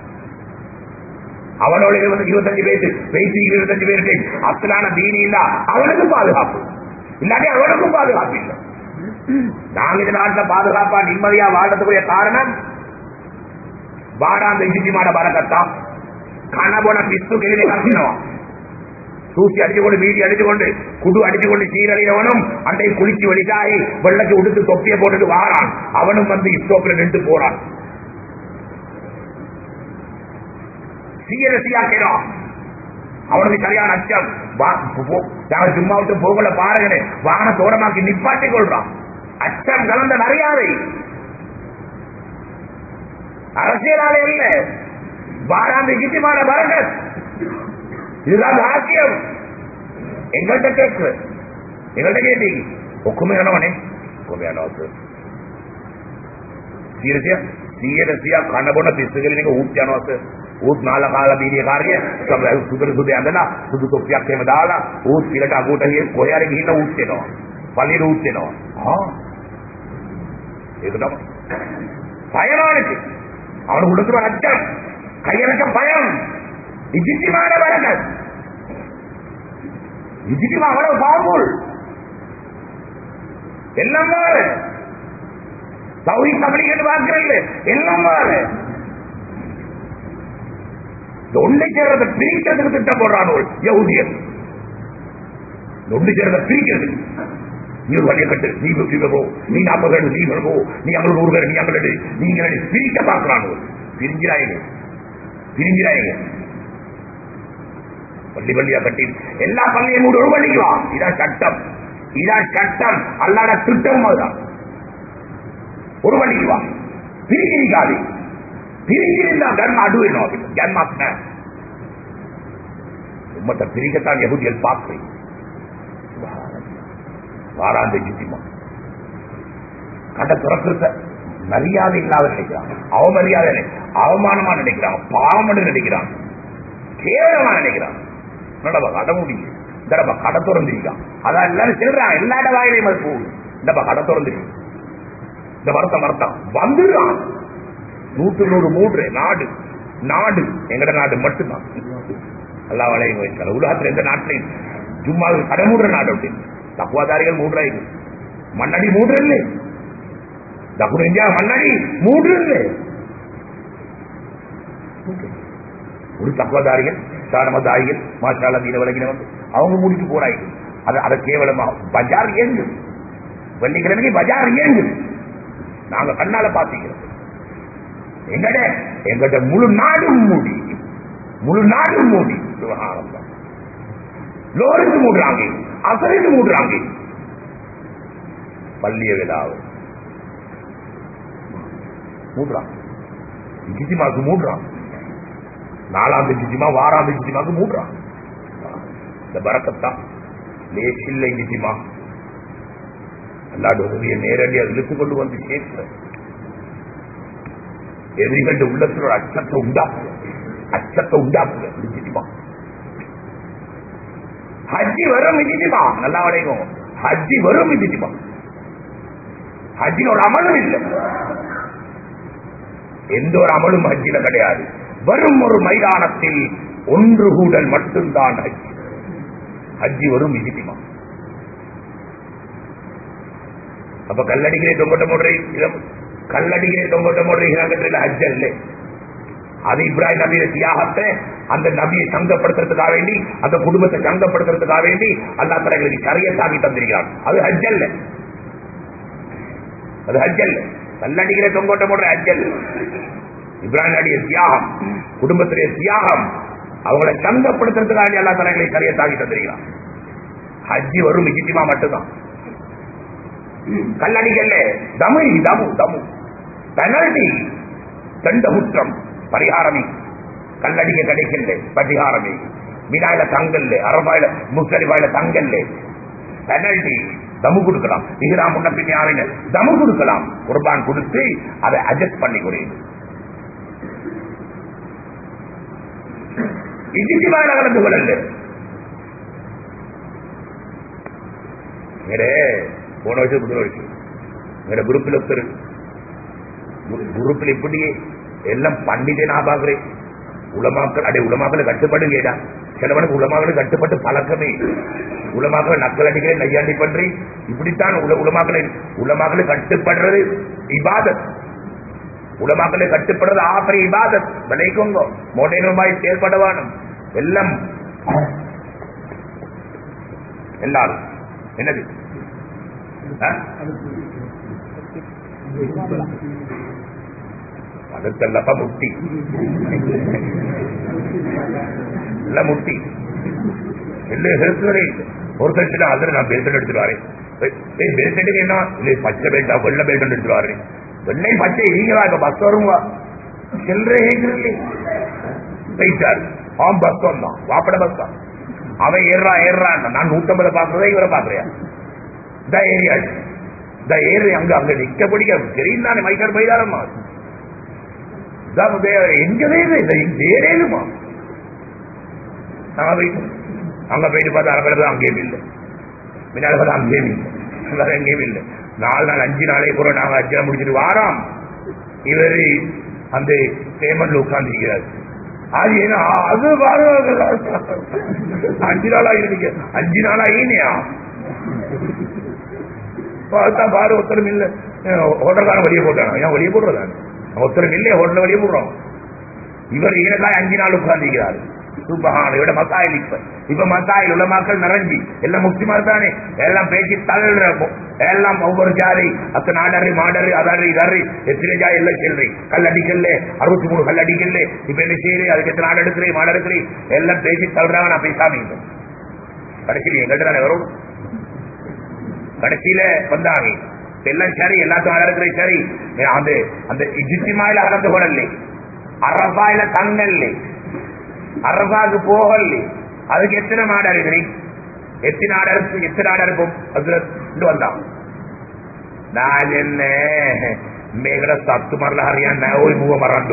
அவனோட இருபது இருபத்தஞ்சு பேரு பேசி இருபத்தஞ்சு பேருக்கு அசலான தீனி இல்ல அவனுக்கும் பாதுகாப்பு இல்லாட்டி அவனுக்கும் பாதுகாப்பு இல்லை நாங்க இந்த நாட்டுல பாதுகாப்பா நிம்மதியா வாழ்றதுக்குரிய காரணம் வாடாந்த இஜித்திமான பறக்கத்தான் கணபோன பிஸ்து கேள்வி கலத்தினவன் தூசி அடிச்சுக்கொண்டு வீடி அடிச்சுக்கொண்டு குடு அடிச்சுக்கொண்டு சீரழியவனும் அண்டை குளிச்சு வெளிக்காய் வெள்ளக்கு உடுத்து தொப்பிய போட்டுட்டு வாரான் அவனும் வந்து இஸ்டோப்ல நின்று போறான் சீரசியாக்கிறான் அவனுக்கு சரியான அச்சம் வா- போ- நாங்க சும்மா விட்டு போகல பாருங்களே வாகன தோரமாக்கி நிப்பாட்டிக் கொள்றான் அச்சம் கலந்த மரியாதை அரசியலாலே இல்ல வாராந்த இஜித்திமான பரகத் இதுதான் ராஜ்யம் எங்கள்கிட்ட கேட்கு எங்கள்கிட்ட கேட்டீங்க ஒக்குமே என்னவனே ஒக்குமே என்ன සීරසිය සීරසිය කන බොන පිස්සුකල එක ඌත් යනවා සර් ඌත් නාල කාලා බීරිය කාර්ය සබ සුදුරු සුදු ඇඳලා සුදු තොප්පියක් එහෙම දාලා ඌත් පිළට අගුට ගියේ කොහේ හරි ගිහිල්ලා ඌත් වෙනවා පල්ලියට ඌත් වෙනවා ආ ඒක තමයි பயமானுக்கு அவனுக்கு கொடுக்கிற அச்சம் கையெழுக்க பயம் இஜித்திமான வரங்கள் இஜித்திமா அவ்வளவு பவர்ஃபுல் எல்லாம் மாறு சௌரி கபடிகள் பார்க்கிறல்ல எல்லாம் மாறு இந்த ஒன்றை சேர்றத பிரிக்கிறதுக்கு திட்டம் போடுறான் யகுதியன் இந்த ஒன்று சேர்றத பிரிக்கிறது நீ ஒரு வழியை கட்டு நீ இவ போ நீ நாற்பது பேர் நீ இவள் போ நீ அங்கே நூறு பேர் நீ அங்கே நீங்க பிரிக்க பார்க்கிறான் பிரிஞ்சிராயங்க பிரிஞ்சிராயங்க பள்ளி பள்ளியா கட்டி எல்லா பள்ளியும் மூடு ஒரு பள்ளிக்கு வா இதான் சட்டம் இதான் சட்டம் அல்லாட திட்டம் அதுதான் ஒரு பள்ளிக்கு வா பிரிஞ்சிருக்காது பிரிஞ்சிருந்தா கர்ம அடுவேணும் கர்மாத்ன உம்மத்தை பிரிக்கத்தான் எகுதியல் பார்க்கிறேன் வாராந்த ஜித்திமா கண்ட துறக்கிறத மரியாதை இல்லாத நினைக்கிறாங்க அவமரியாதை நினை- அவமானமா நினைக்கிறாங்க பாவம் நினைக்கிறாங்க கேவலமா நினைக்கிறான் நடவா அட முடியும் இந்த கடை திறந்திருக்கான் அதான் எல்லாரும் சொல்றான் எல்லா வாயிலையும் அது போகுது இந்த கடை திறந்திருக்கு இந்த வருத்தம் வருத்தம் வந்துடுறான் நூற்று நூறு மூன்று நாடு நாடு எங்கட நாடு மட்டும்தான் அல்லா வளையும் வைக்கல உலகத்துல எந்த நாட்டிலையும் சும்மா கடை மூடுற நாடு அப்படின்னு தக்குவாதாரிகள் மூன்றாயிரம் மண்ணடி மூன்று இல்லை தக்குனு இந்தியா மண்ணடி மூன்று இல்லை ஒரு தக்குவதாரிகள் சாரமதாரிகள் மாஷால மீன விளங்கினவங்க அவங்க முடிச்சு போறாங்க அது அதை கேவலமா பஜார் இயங்கு வெள்ளிக்கிழமைக்கு பஜார் இயங்கு நாங்க கண்ணால பாத்தீங்க எங்கட எங்கட முழு நாடும் மூடி முழு நாடும் மூடி சுகானந்தம் லோரிந்து மூடுறாங்க அசரிந்து மூடுறாங்க பள்ளிய விழாவு மூடுறான் ஜிஜிமாக்கு மூடுறான் நாலாந்து ஜிஜிமா வாராந்து ஜிஜிமாக்கு மூடுறான் இந்த பறக்கத்தான் லேசில்லை ஜிஜிமா அல்லாட உதவியை நேரடியாக இழுத்து கொண்டு வந்து சேர்க்கிற எதிரிகள் உள்ளத்தில் ஒரு அச்சத்தை உண்டாக்குற அச்சத்தை உண்டாக்குற ஜிஜிமா ஹஜ்ஜி வரும் ஜிஜிமா நல்லா வரைக்கும் ஹஜ்ஜி வரும் ஜிஜிமா ஹஜ்ஜின் ஒரு அமலும் இல்லை எந்த ஒரு அமலும் ஹஜ்ஜில கிடையாது வரும் ஒரு மைதானத்தில் ஒன்று கூடல் மட்டும்தான் ஹஜ் ஹஜ்ஜி வரும் விஜித்திமா அப்ப கல்லடிக்கிறே தொங்கட்ட போடுறீங்க கல்லடிக்கிறே தொங்கட்ட போடுறீங்க ஹஜ் அல்ல அது இப்ராஹிம் நபிய தியாகத்தை அந்த நபியை சங்கப்படுத்துறதுக்காக வேண்டி அந்த குடும்பத்தை சங்கப்படுத்துறதுக்காக வேண்டி அல்லா தரங்களுக்கு சரியத்தாக்கி தந்திருக்கிறான் அது ஹஜ் அல்ல அது ஹஜ் அல்ல கல்லடிக்கிற தொங்கோட்ட போடுற ஹஜ் அல்ல இப்ராஹிம் நபிய தியாகம் குடும்பத்துடைய தியாகம் அவங்களை சங்கப்படுத்துறதுக்காக எல்லா தரங்களை சரியத்தாக்கி தந்திருக்கிறான் ஹஜ்ஜி வரும் நிச்சயமா மட்டும்தான் கல்லடிக்கல்ல தமு தமு தமு பெனல்டி தண்ட குற்றம் பரிகாரமே கல்லடிக்க கிடைக்கல பரிகாரமே வினாயில தங்கல்ல அரபாயில முஸ்தலிபாயில தங்கல்ல பெனல்டி தமு கொடுக்கலாம் இஹ்ராம் முன்ன பின்னாவின தமு கொடுக்கலாம் குர்பான் கொடுத்து அதை அட்ஜஸ்ட் பண்ணி குறையுது இஜித்திமான கலந்து கொள்ளல போன வருஷம் முதல் வருஷம் எங்க குரூப்பில் ஒருத்தர் குரூப்பில் இப்படி எல்லாம் பண்டிதே நான் பாக்குறேன் உலமாக்கள் அடே உலமாக்களை கட்டுப்பாடு கேடா சிலவனுக்கு உலமாக்களை கட்டுப்பட்டு பழக்கமே உலமாக்களை நக்கல் அடிக்கிற நையாண்டி பண்றி இப்படித்தான் உல உலமாக்களை உலமாக்களை கட்டுப்படுறது இபாதத் உலமாக்களை கட்டுப்படுறது ஆபரி இபாதத் விளைக்கோங்க மோடேனுமாய் செயல்படவானும் எல்லாம் எல்லாரும் என்னது ಅದಕ್ಕೆಲ್ಲಪ್ಪ ಮುಟ್ಟಿ ಎಲ್ಲ ಮುಟ್ಟಿ ಎಲ್ಲೇ ಹೇಳ್ತಾರೆ ஒரு கட்சியில அதுல நான் பெல்ட் எடுத்துருவாரு பெல்ட் என்ன இல்லை பச்சை பெல்ட்டா வெள்ள பெல்ட் எடுத்துருவாரு வெள்ளை பச்சை நீங்களா இப்ப பஸ் வருங்க சில்லறை கேட்கறீங்க போயிட்டாரு அவன் பஸ் வந்தான் வாப்பட பஸ் தான் அவன் ஏறான் ஏறான் நான் நூத்தம்பது பாக்குறதா இவரை பாக்குறியா இந்த ஏரியா இந்த ஏரி அங்க அங்க நிக்க பிடிக்க தெரியும் தானே மைக்கர் பைதாரம்மா எங்க ஏரேலுமா நாங்க போயிட்டு அங்க போயிட்டு பார்த்தா அங்கே அங்கேயும் இல்லை முன்னாடி பார்த்தா அங்கேயும் இல்லை வேற எங்கேயும் இல்லை நாலு நாள் அஞ்சு நாளே கூட நாங்க அஞ்சு முடிச்சுட்டு வாரோம் இவரு அந்த பேமெண்ட்ல உட்கார்ந்துருக்கிறார் அது ஏன்னா அது அஞ்சு நாளா இருந்தீங்க அஞ்சு நாளா ஈனியா பார்த்தா பாரு ஒருத்தரும் இல்ல ஹோட்டல்காரன் வெளியே போட்டாங்க ஏன் வெளியே போடுறதாங்க ஒருத்தரும் இல்லையே ஹோட்டல் வெளியே போடுறோம் இவர் ஈனக்காய் அஞ்சு நாள் உட்கார்ந்துக்கிறாரு சூப்பகான இவட மசாயில் இப்ப இப்ப மசாயில் உள்ள மக்கள் நிறைஞ்சி எல்லாம் முக்கியமா தானே எல்லாம் பேச்சு தள்ளுறப்போ எல்லாம் ஒவ்வொரு ஜாதி அத்த நாடரு மாடரு அதாரு இதாரு எத்தனை ஜா எல்லாம் செல்றி கல் அடிக்கல அறுபத்தி மூணு கல் அடிக்கல இப்ப என்ன செய்யறே அதுக்கு எத்தனை நாடு எடுக்கிறேன் மாடு எடுக்கிறேன் எல்லாம் பேசி தள்ளுறாங்க நான் பேசாம கடைசியில் எங்கள்கிட்ட தானே வரும் கடைசியில வந்தாங்க எல்லாம் சரி எல்லாத்தையும் அடர்க்கிற சரி அந்த அந்த இஜித்திமாயில அகந்து கொடல அரபாயில தங்கல்ல அரபாக்கு போகல அதுக்கு எத்தனை மாடு அறுக்கிறீ எத்தனை ஆடு அறுப்பு எத்தனை ஆடு அறுப்போம் அது வந்தான் நான் என்ன මේකට සත්තු මරලා හරියන්නේ නැහැ ওই මුව මරන්න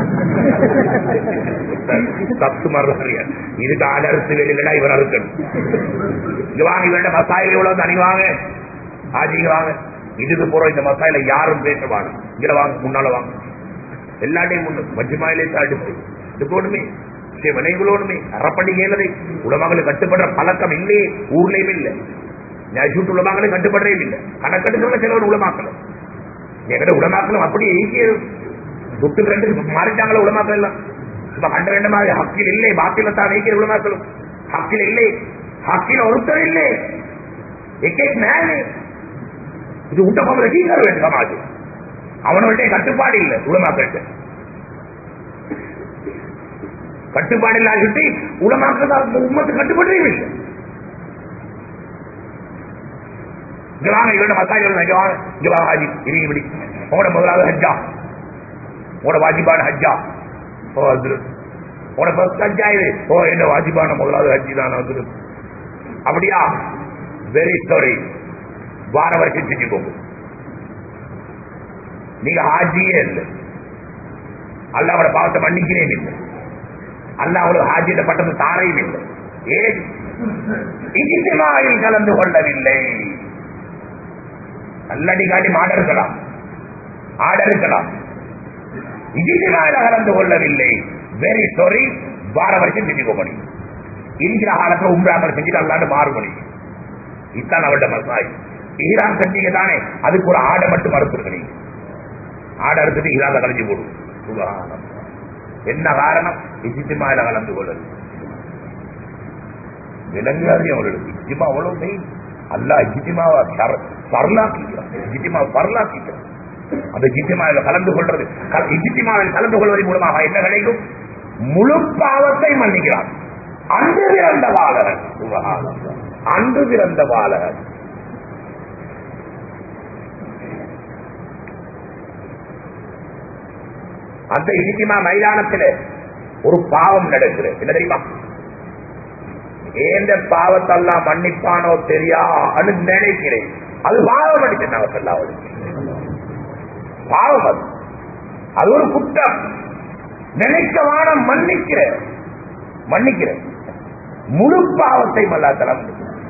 சத்து மரம் ஹரியான் இதுக்கு ஆள் அறுத்து வெளியிலடா இவர் அறுக்கணும் இங்க வாங்க இவர்கிட்ட மசாயில் எவ்வளவு தனி வாங்க ஆஜிங்க வாங்க இதுக்கு போறோம் இந்த மசாயில யாரும் பேசுவாங்க இங்க வாங்க முன்னால வாங்க எல்லாத்தையும் முன்னு மஜ்மாயிலே அடுத்து இதுக்கு ஒண்ணுமே வினைகளோடுமே அறப்பண்டிகையிலதை உலமங்களை கட்டுப்படுற பழக்கம் இல்லையே ஊர்லயும் இல்லை ஞாயிற்று உலமாக்களை கட்டுப்படுறே இல்லை கணக்கெடுக்கிற சிலவர் உலமாக்கல எங்கட உலமாக்களும் அப்படியே ஈக்கிய தொட்டு ரெண்டு மாறிட்டாங்களா உலமாக்கள் எல்லாம் சும்மா கண்ட ரெண்டு மாதிரி ஹக்கில் இல்லை பாத்தில தான் வைக்கிற உலமாக்களும் ஹக்கில் இல்லை ஹக்கில் ஒருத்தர் இல்லை எக்கே மேலே இது உண்ட போகிற கீழ வேண்டும் சமாஜ் அவனுடைய கட்டுப்பாடு இல்லை உலமாக்கள்கிட்ட கட்டுப்பாடு இல்லாத உலமாக்கள் உண்மத்து கட்டுப்படவே இல்லை இங்க வாங்க இவட மசாஜ் இங்க வாங்க இங்க வாங்க ஹாஜி இவங்க இப்படி உங்களோட முதலாவது ஹஜ்ஜா உங்களோட வாஜிபான ஹஜ்ஜா ஓ அது உங்களோட ஃபர்ஸ்ட் ஹஜ்ஜா இது ஓ என்ன வாஜிபான முதலாவது ஹஜ்ஜி தான் அது அப்படியா வெரி சாரி வார வருஷம் செஞ்சு போகும் நீங்க ஹாஜியே இல்லை அல்லாவோட பாவத்தை மன்னிக்கிறேன் இல்லை அல்லா அவளுக்கு ஹாஜியில பட்டது தாரையும் இல்லை ஏன் இஜித்திமாவில் கலந்து கொள்ளவில்லை நல்லடி காட்டி மாட இருக்கலாம் ஆட இருக்கலாம் இஜித்திமாவில் கலந்து கொள்ளவில்லை வெரி சாரி வார வருஷம் செஞ்சுக்க முடியும் இருக்கிற காலத்துல உம்ராமல் செஞ்சுட்டு அல்லாண்டு மாறு முடியும் இதுதான் அவருடைய மசாய் ஈரான் செஞ்சீங்க தானே அதுக்கு ஒரு ஆடை மட்டும் மறுத்துருக்க நீங்க ஆடை அறுத்துட்டு ஈராத கலைஞ்சு போடும் சுகானம் என்ன காரணம் இஜித்திமாவில கலந்து கொள்ளது விலங்காது அவர்களுக்கு இஜிமா அவ்வளவு மெயின் அல்லா இஜித்திமாவா சரலாக்கிக்கிறான் இஜித்திமா பரலாக்கிக்கிறான் அந்த இஜித்திமாவில் கலந்து கொள்றது இஜித்திமாவில் கலந்து கொள்வதன் மூலமாக என்ன கிடைக்கும் முழு பாவத்தை மன்னிக்கிறான் அன்று பிறந்த பாலகன் சுகானம் அன்று பிறந்த பாலகன் அந்த இனிமா மைதானத்தில் ஒரு பாவம் நடக்குது என்ன தெரியுமா ஏந்த பாவத்தெல்லாம் மன்னிப்பானோ தெரியான்னு நினைக்கிறேன் அது பாவம் அடிச்சு பாவம் அது அது ஒரு குற்றம் நினைக்கவான மன்னிக்கிற மன்னிக்கிற முழு பாவத்தை மல்லாத்தலம்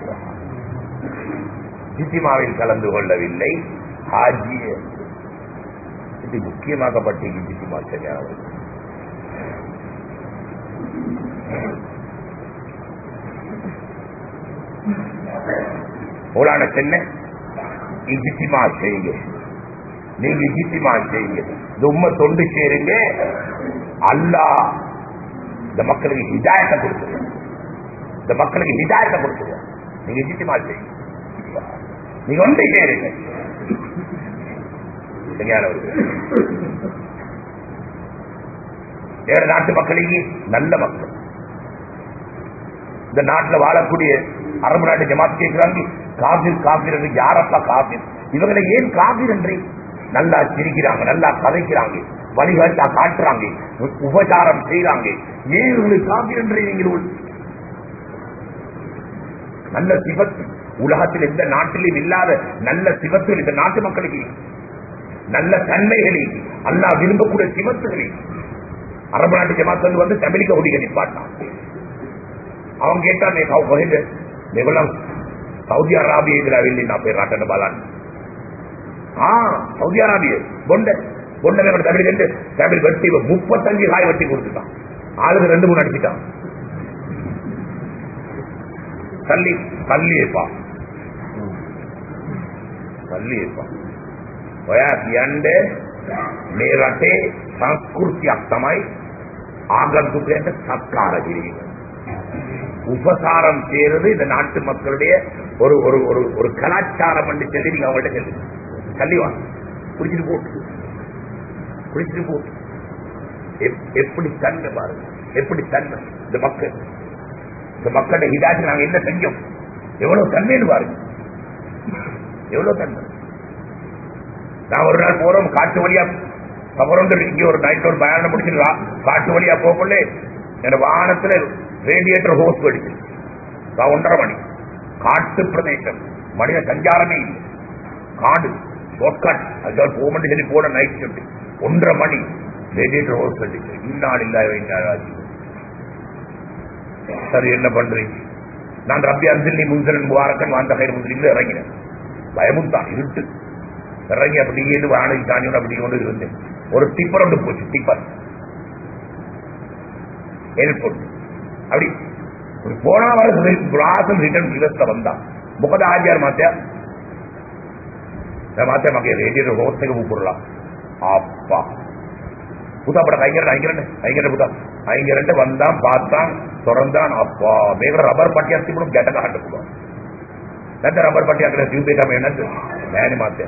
சித்திமாவில் கலந்து கொள்ளவில்லை ஆஜிய இது முக்கியமாக்கப்பட்ட சித்திமா சரியானது மௌலான சென்ன இஜித்திமா செய்யுங்க நீங்க இஜித்திமா செய்யுங்க இந்த உண்மை தொண்டு சேருங்க அல்லா இந்த மக்களுக்கு ஹிதாயத்தை கொடுத்துருங்க இந்த மக்களுக்கு ஹிதாயத்தை கொடுத்துருங்க நீங்க இஜித்திமா செய்யுங்க நீங்க ஒன்று சேருங்க வேற நாட்டு மக்களுக்கு நல்ல மக்கள் இந்த நாட்டில் வாழக்கூடிய அரபு நாட்டு ஜமாத் கேட்கிறாங்க காபிர் காபிர் என்று யாரப்பா காபிர் இவங்களை ஏன் காபிர் என்று நல்லா சிரிக்கிறாங்க நல்லா கதைக்கிறாங்க வழிகாட்டா காட்டுறாங்க உபச்சாரம் செய்யறாங்க ஏன் இவங்களுக்கு காபிர் என்று நீங்கள் நல்ல சிவத்து உலகத்தில் எந்த நாட்டிலும் இல்லாத நல்ல சிவத்துகள் இந்த நாட்டு மக்களுக்கு நல்ல தன்மைகளை அல்லா விரும்பக்கூடிய சிவத்துகளை அரபு நாட்டு ஜமாத்து வந்து தமிழிக்க ஒடிக்க நிப்பாட்டான் அவன் கேட்டான் மே खाओ कहेंगे मैं बोला सऊदी अरबिया इधर आविल्ली ना पे राटन बालान हाँ சவுதி அரேபிய பொண்ட பொண்ட நம்ம தமிழ் கண்டு தமிழ் வெட்டி முப்பத்தஞ்சு காய் வெட்டி கொடுத்துட்டான் ஆளுக்கு ரெண்டு மூணு அடிச்சுட்டான் தள்ளி தள்ளியப்பா තල්ලියපා ඔයා කියන්නේ මේ රටේ සංස්කෘතියක් තමයි ஆகந்துக்கு சத்கார கிரியை உபசாரம் செய்யறது இந்த நாட்டு மக்களுடைய ஒரு ஒரு ஒரு ஒரு கலாச்சாரம் என்று சொல்லி நீங்க அவங்கள்ட்ட சொல்லி தள்ளிவா குடிச்சிட்டு போட்டு குடிச்சிட்டு போட்டு எப்படி தன்மை பாருங்க எப்படி தன்மை இந்த மக்கள் இந்த மக்களுடைய இதாச்சு நாங்க என்ன செஞ்சோம் எவ்வளவு தன்மைன்னு பாருங்க எவ்வளவு தன்மை நான் ஒரு நாள் போறோம் காட்டு வழியா சபரம் இங்க ஒரு நைட் ஒரு பயணம் முடிச்சிருக்கா காட்டு வழியா போகல என் வாகனத்துல ரேடியேட்டர் ஹோஸ் வெடிச்சு ஒன்றரை மணி காட்டு பிரதேசம் மனித சஞ்சாரமே இல்லை காடு ஷார்ட்கட் அதுக்காக போக மாட்டேன் சொல்லி போன நைட் ஷிஃப்ட் ஒன்றரை மணி ரேடியேட்டர் ஹோஸ் கட்டிச்சு இந்நாள் இல்லாத சரி என்ன பண்றீங்க நான் ரப்பி அன்சில் நீ முன்சலன் முபாரக்கன் வாழ்ந்த கயிறு முஸ்லீம்ல இறங்கினேன் பயமும் தான் இருட்டு இறங்கி அப்படியே வானதி தானியோட அப்படி கொண்டு இருந்தேன் ஒரு டிப்பர் ஒன்று போச்சு டிப்பர் ஏர்போர்ட் அப்படி ஒரு போனா கிளாஸ் ரிட்டர்ன் விவஸ்த வந்தா முகத ஆஜியார் மாத்தியா ಮಾತೆ ಮಗೆ ರೇಡಿಯೋ ಹೋಗ್ತೆಗೆ ಕೂಡಲ್ಲ ಅಪ್ಪ புதாப்பட ஐங்கரன் ஐங்கரன் ஐங்கரன் புதா ஐங்கரன் வந்தான் பார்த்தான் திறந்தான் அப்பா வேற ரப்பர் பட்டி அத்தி கூட கெட்ட காட்டு கூட ನಂತರ ರಬ್ಬರ್ ಪಟ್ಟಿ ಹಾಕಿದ್ರೆ ಟ್ಯೂಬ್ ಬೇಕಾಮ ಏನಂತ ನ್ಯಾಯ ಮಾತೆ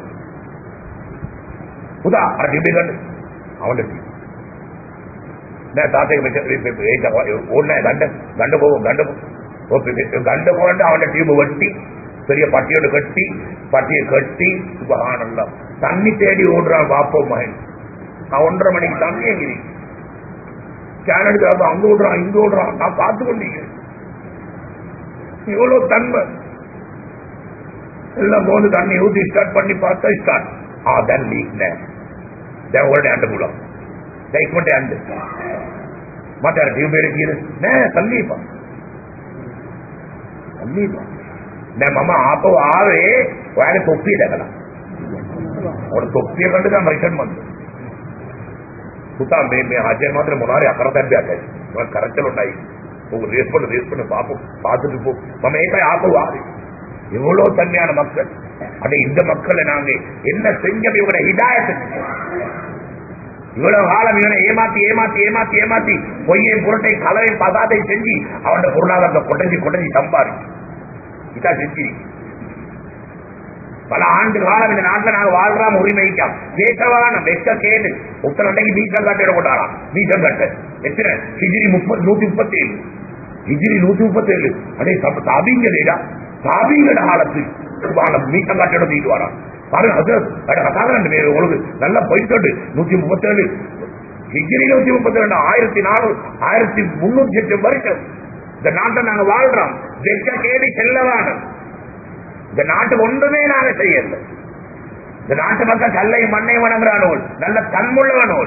ಹೌದಾ ಆ ಟ್ಯೂಬ್ ಬೇಕಂಡು ಅವನ ಟ್ಯೂಬ್ ನಾ ತಾತೆಗೆ ಓಡ್ನ ಗಂಡ ಗಂಡ ಹೋಗು ಗಂಡ ಗಂಡ போகண்டு அவன டியூப் வெட்டி பெரிய பட்டியோட கட்டி பட்டியை கட்டி சுபகானல்ல தண்ணி தேடி ஓடுறான் பாப்போ மகன் நான் ஒன்றரை மணிக்கு தண்ணி எங்கிரி கேன் எடுக்கிறாங்க அங்க ஓடுறான் இங்க ஓடுறான் நான் பார்த்து கொண்டீங்க இவ்வளவு தன்மை எல்லாம் போது தண்ணி ஊத்தி ஸ்டார்ட் பண்ணி பார்த்தா ஸ்டார்ட் ஆ தென் லீக் தென் உடனே அண்டு மூலம் லைக் மட்டும் அண்டு மாட்டார டியூப் எடுக்கிறது நே தள்ளிப்பா தள்ளிப்பா නෑ මම ආපහු ආවේ ඔයාගේ තොප්පිය දැකලා. ඔය තොප්පිය කண்டு තමයි රිටර්න් වන්නේ. පුතා මේ මේ හජර් මාත්‍ර මොනාරි අකරතැබ්බයක් ඇයි. මම කරච්චල උඩයි. ඔබ රේස් பண்ணு ரேஸ் பண்ணு பாப்போம் பார்த்துட்டு போ நம்ம ஏன் ஆப்போ ஆறு எவ்வளவு தன்மையான மக்கள் அட இந்த மக்களை நாங்க என்ன செஞ்சோம் இவங்களை ஹிதாயத்துக்கு இவ்வளவு காலம் இவனை ஏமாத்தி ஏமாத்தி ஏமாத்தி ஏமாத்தி பொய்யை புரட்டை கலவை பதாதை செஞ்சு அவனோட பொருளாதாரத்தை கொட்டஞ்சி கொட்டஞ்சி சம்பாதிச்சு இதா செஞ்சு பல ஆண்டு காலம் இந்த நாட்டில் நாங்க வாழ்றாம உரிமைக்காம் கேட்கவான வெக்க கேடு உத்தர அன்னைக்கு மீசம் கட்டிட கொண்டாடாம் மீசம் கட்ட எத்தனை ஹிஜிரி முப்பது நூத்தி முப்பத்தி ஏழு ஹிஜிரி நூத்தி முப்பத்தி ஏழு அடே தாபிங்கடா தாபிங்கட காலத்து மீசம் கட்டிட தீட்டு வரான் பாருங்க அது கதாகரன் பேரு உங்களுக்கு நல்லா போயிட்டு நூத்தி முப்பத்தி ஏழு ஹிஜிரி நூத்தி முப்பத்தி ரெண்டு ஆயிரத்தி நானூறு ஆயிரத்தி முன்னூத்தி எட்டு வருஷம் இந்த நாட்டை நாங்க வாழ்றோம் வெக்க கேடி செல்லவான இந்த நாட்டுக்கு ஒன்றுமே நாங்க செய்யல இந்த நாட்டு மக்கள் கல்லை மண்ணை வணங்குறானோல் நல்ல தன்முள்ளவனோல்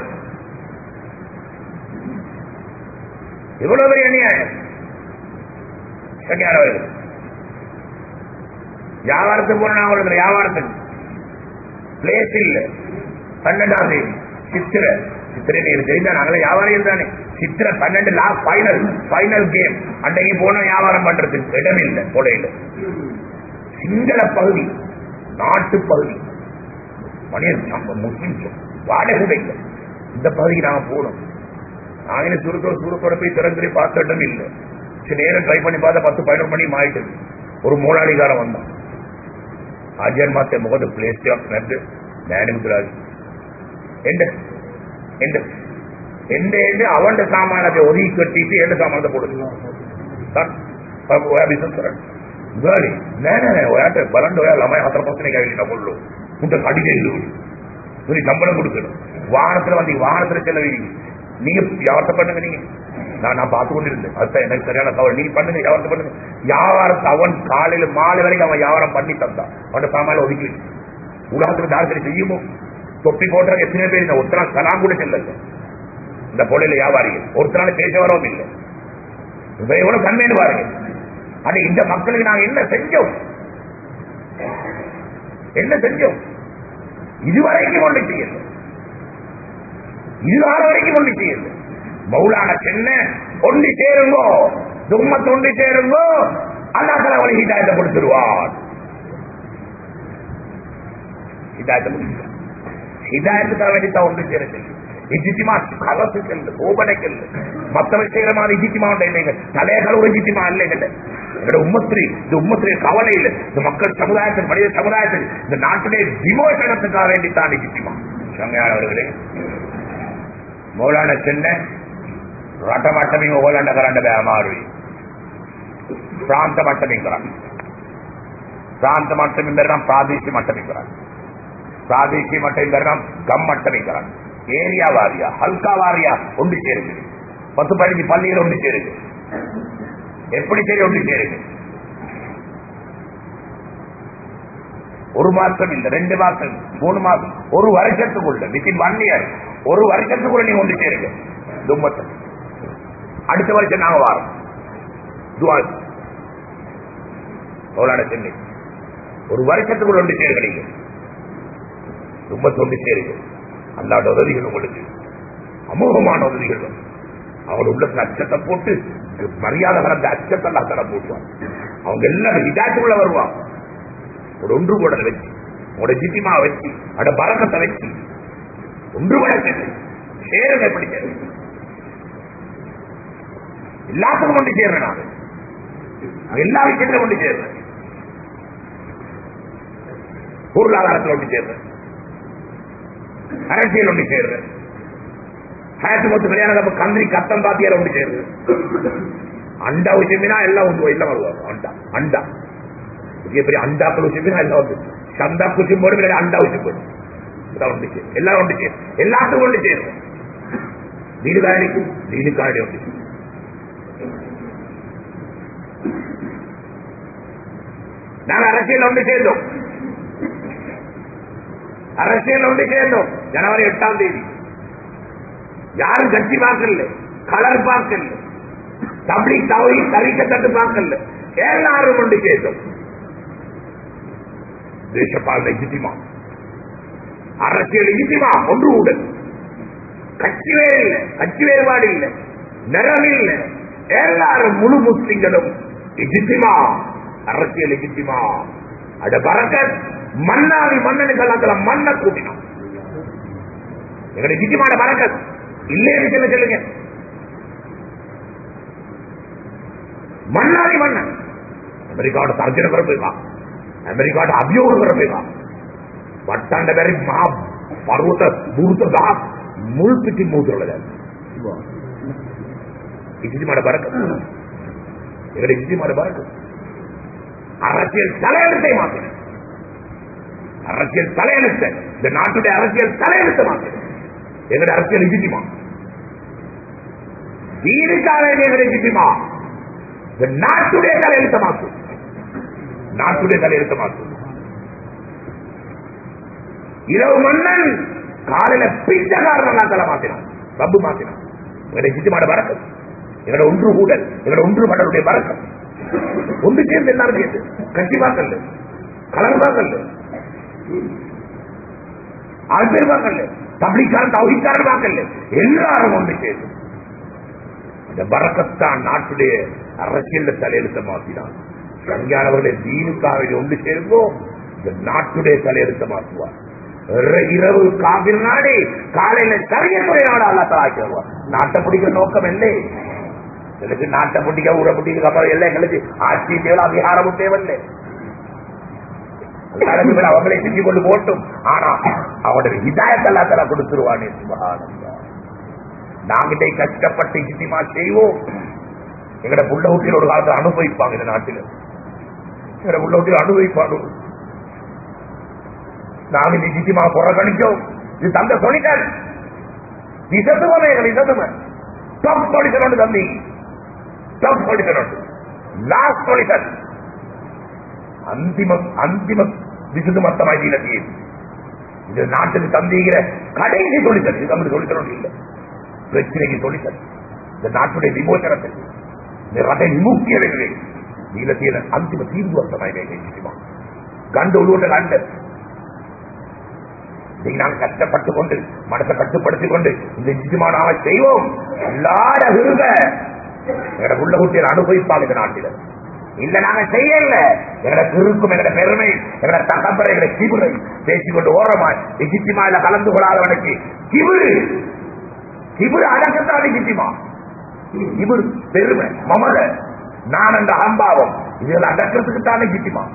இவ்வளவு பெரிய அநியாயம் சரியானவர்கள் வியாபாரத்துக்கு போனா உங்களுக்கு வியாபாரத்துக்கு பிளேஸ் இல்ல பன்னெண்டாம் தேதி சித்திர சித்திரை நீர் தெரிஞ்சா நாங்களே வியாபாரிகள் தானே சித்திர பன்னெண்டு லாஸ்ட் ஃபைனல் ஃபைனல் கேம் அன்றைக்கு போன வியாபாரம் பண்றதுக்கு இடம் இல்லை கொடையில சிங்கள பகுதி நாட்டு பகுதி மனிதன் முஸ்லிம் வாடகை இல்லை இந்த பகுதிக்கு நாம போனோம் நாங்களே சுருக்கோட சுருக்கோட போய் திறந்து பார்த்த இடம் இல்லை சரி நேரம் ட்ரை பண்ணி பார்த்தா பத்து பதினொரு மணி ஆயிட்டு ஒரு மூலாளிகாரம் வந்தான் ஆஜர் மாத்த முகத்து பிளேஸ் நட்டு ஞானிமுத்துராஜ் எந்த எந்த எந்த எந்த அவன் சாமான அதை ஒதுக்கி கட்டிட்டு எந்த சாமானத்தை போடுது பிசினஸ் ಗಾಳಿ ನೇನೆ ಒಯಾಟ ಬಲಂಡ ಒಯಾ ಲಮ ಹತ್ರ ಪರ್ಸನೆ கையில் கொள்ளு உண்ட கடிதம் இல்லை நீ சம்பளம் கொடுக்கணும் வாகனத்துல வந்து வாகனத்துல செலவீங்க நீங்க வியாபாரத்தை பண்ணுங்க நீங்க நான் நான் பார்த்து கொண்டிருந்தேன் அதுதான் எனக்கு சரியான கவலை நீங்க பண்ணுங்க வியாபாரத்தை பண்ணுங்க வியாபாரத்தை அவன் காலையில மாலை வரைக்கும் அவன் வியாபாரம் பண்ணி தந்தான் அவன் சாமான ஒதுக்கி உலகத்துல தாசரி செய்யுமோ தொப்பி போட்டாங்க எத்தனை பேர் இந்த ஒருத்தரா சலாம் கூட செல்லல இந்த பொருளில் வியாபாரிகள் ஒருத்தரால பேச வரவும் இல்லை எவ்வளவு கண்மைன்னு பாருங்க அது இந்த மக்களுக்கு நாங்க என்ன செஞ்சோம் என்ன செஞ்சோம் இதுவரைக்கும் ஒன்று செய்யல இதுகால வரைக்கும் ஒன்று செய்யல மௌலான சென்ன ஒன்று சேருங்கோ தும்மத்து ஒன்று சேருங்கோ அல்லா தலா அவளை ஹிதாயத்தை கொடுத்துருவார் ஹிதாயத்தை கொடுத்துருவார் ஹிதாயத்து தர வேண்டித்தான் ஒன்று சேர செல்லும் இஜித்திமா கலசு செல்லு ஓபனை செல்லு மற்றவை செய்யற மாதிரி இஜித்திமா இல்லைங்க தலையகள் ஒரு இஜித்திமா இல்லைங்க எங்களோட உம்மத்திரி இந்த உம்மத்திரி கவலை இல்லை இந்த மக்கள் சமுதாயத்தில் மனித சமுதாயத்தில் இந்த நாட்டிலே விமோசனத்துக்காக வேண்டித்தான் இஜித்திமா சங்கையானவர்களே மௌலான சென்னை රට මට්ටමින් ඕගලන්ට කරන්න බෑ අමාරුයි. ප්‍රාන්ත මට්ටමින් කරන්න. ප්‍රාන්ත මට්ටමින් බැරනම් ප්‍රාදේශීය මට්ටමින් කරන්න. ප්‍රාදේශීය මට්ටමින් බැරනම් ගම් මට්ටමින් කරන්න. ஏரியா வாரியா ஹல்கா வாரியா ஒன்று சேருங்க பத்து பதினஞ்சு பள்ளிகள் ஒன்று சேருங்க எப்படி சரி ஒன்று சேருங்க ஒரு மாசம் இல்ல ரெண்டு மாசம் மூணு மாசம் ஒரு வருஷத்துக்குள்ள வித்தின் ஒன் இயர் ஒரு வருஷத்துக்குள்ள நீங்க ஒன்று சேருங்க தும்மத்தை அடுத்த வருஷம் நாங்க வரோம் துவா சோழாட சென்னை ஒரு வருஷத்துக்குள்ள ஒன்று சேருங்க நீங்க ரொம்ப தொண்டு சேருங்க அல்லாட உதவிகள் உங்களுக்கு அமோகமான உதவிகள் வரும். அவன் உள்ளத்துல அச்சத்தை போட்டு மரியாதை கலந்த அச்சத்தை எல்லாம் தர போட்டுவான் அவங்க எல்லாம் இதாச்சுக்குள்ள வருவான் ஒரு ஒன்று கூட வச்சு உங்களோட ஜித்திமா வச்சு அட பறக்கத்தை வச்சு ஒன்று கூட சேர்ந்து சேருங்க எப்படி சேருங்க எல்லாத்துக்கும் கொண்டு சேர்றேன் நான் நான் எல்லா விஷயத்திலும் கொண்டு சேர்றேன் பொருளாதாரத்தில் ஒன்று சேர்றேன் அரசியல் ஒன்று சேர்றேன் ஹேட்டு மொத்த கல்யாணம் கந்திரி கத்தம் பாத்தியால ஒன்று சேர்றேன் அண்டா விஷயமினா எல்லாம் ஒன்று எல்லாம் வருவாங்க அண்டா அண்டா பெரிய பெரிய அண்டாக்கள் விஷயமினா எல்லாம் வந்து சந்தா குச்சி போடும் இல்லை அண்டா வச்சு போடும் இதான் ஒன்று சேரும் எல்லாம் ஒன்று சேரும் எல்லாத்துக்கும் ஒன்று சேரும் வீடு காரணிக்கு வீடு காரணி ஒன்று சேரும் நாங்கள் அரசியல் ஒன்று சேர்ந்தோம் அரசியல் ஒன்று சேர்ந்தோம் ஜனவரி எட்டாம் தேதி யாரும் கட்சி பார்க்கல கலர் பார்க்கல தம்பி தவறி தவிக்கத்தட்டு பார்க்கல எல்லாரும் ஒன்று சேர்ந்தோம் தேசப்பால் லெஜிட்டிமா அரசியல் லெஜிட்டிமா ஒன்று உடல் கட்சி வேறு இல்லை கட்சி வேறுபாடு இல்லை நிறம் இல்லை எல்லாரும் முழு முஸ்லிம்களும் லெஜிட்டிமா அரசியல் லெஜிட்டிமா அட பறக்க மன்னாதி மன்னனுக்கு எல்லாம் மண்ணை கூட்டினோம் எங்களுடைய நிஜமான பறக்கத் இல்லைன்னு சொல்ல சொல்லுங்க மன்னாதி மன்னன் அமெரிக்காவோட தர்ஜன කරපේවා ඇමරිකාට අභියෝග කරපේවා වට්ටන්න බැරි මහා පර්වත බුරුත ගහක් මුල් පිටි මූදරල දැන් ඉතිරි මඩ බරක ඒකට ඉතිරි මඩ බරක அரசியல் தலையெழுத்தை மாத்தின அரசியல் தலையெழுத்த இந்த நாட்டுடைய அரசியல் தலையெழுத்த மாத்தின எங்களுடைய அரசியல் இஜித்திமா தீனுக்காக எங்களுடைய இஜித்திமா இந்த நாட்டுடைய தலையெழுத்த மாற்றும் நாட்டுடைய தலையெழுத்த மாற்றும் இரவு மன்னன் காலையில பிச்சைக்காரன் தலை மாத்தினான் ரப்பு மாத்தினான் எங்களுடைய இஜித்திமாட வரக்கம் எங்களோட ஒன்று கூடல் எங்களோட ஒன்று மடலுடைய வரக்கம் ஒன்று சேர்ந்து எல்லாரும் சேர்ந்து கட்சி பார்க்கல கலர் பார்க்கல ஆள் பேர் பார்க்கல தபிக்காரன் தௌஹிக்காரன் பார்க்கல எல்லாரும் ஒன்று சேர்ந்து இந்த பறக்கத்தான் நாட்டுடைய அரசியல் தலையெழுத்த மாற்றினான் சங்கியானவர்களை தீனுக்காக ஒன்று சேர்ந்தோம் இந்த நாட்டுடைய தலையெழுத்த மாற்றுவார் இரவு காவிரி நாடு காலையில சரியத்துறை நாடு அல்லா தலாக்கி வருவார் நாட்டை பிடிக்கிற நோக்கம் இல்லை எங்களுக்கு நாட்டை பிடிக்க ஊரை பிடிக்க அப்புறம் எல்லாம் எங்களுக்கு ஆட்சி தேவை அதிகாரமும் தேவையில்லை அவங்களே செஞ்சு கொண்டு போட்டும் ஆனா அவனுடைய இதாயத்தெல்லாம் தலா கொடுத்துருவானே சுபகானந்தா நாங்கிட்டே கஷ்டப்பட்டு சித்திமா செய்வோம் எங்கட புள்ள ஊட்டியில் ஒரு காலத்தில் அனுபவிப்பாங்க இந்த நாட்டில் எங்கட புள்ள ஊட்டியில் அனுபவிப்பாங்க நாங்க இந்த சித்திமா புறக்கணிச்சோம் இது தந்த சொல்லிட்டார் இசத்துவமே எங்களை இசத்துவ டாப் சொல்லித்தரோண்டு தம்பி டாப் சொல்லித்தரோண்டு லாஸ்ட் சொல்லித்தர் அந்திம அந்திம விசுது மத்தமாய் தீனத்தையே இது நாட்டுக்கு தந்திக்கிற கடைசி சொல்லித்தர் இது தமிழ் சொல்லித்தரோண்டு இல்லை பிரச்சனைக்கு சொல்லித்தர் இந்த நாட்டுடைய விமோசனத்துக்கு இந்த ரட்டை விமுக்கிய வேண்டுமே நீலத்தீர அந்திம தீர்வு அர்த்தமாய் நிச்சயமா கண்டு உருவட்ட கண்டு இதை நாம் கஷ்டப்பட்டுக் கொண்டு மனசை கட்டுப்படுத்திக் கொண்டு இந்த நிச்சயமான செய்வோம் எல்லார விருத எங்கட உள்ள குட்டியில் அனுபவிப்பாங்க இந்த நாட்டில் இல்ல நாங்க செய்யல எங்களுக்கு இருக்கும் எங்கட பெருமை எங்கட தகப்பரை எங்கட கிபுரை பேசிக்கொண்டு ஓரமா நிச்சயமா இல்ல கலந்து கொள்ளாதவனுக்கு கிபுரு கிபுரு அடக்கத்தான் நிச்சயமா கிபுரு பெருமை மமத நான் என்ற அம்பாவம் இதுல அடக்கிறதுக்கு தானே நிச்சயமா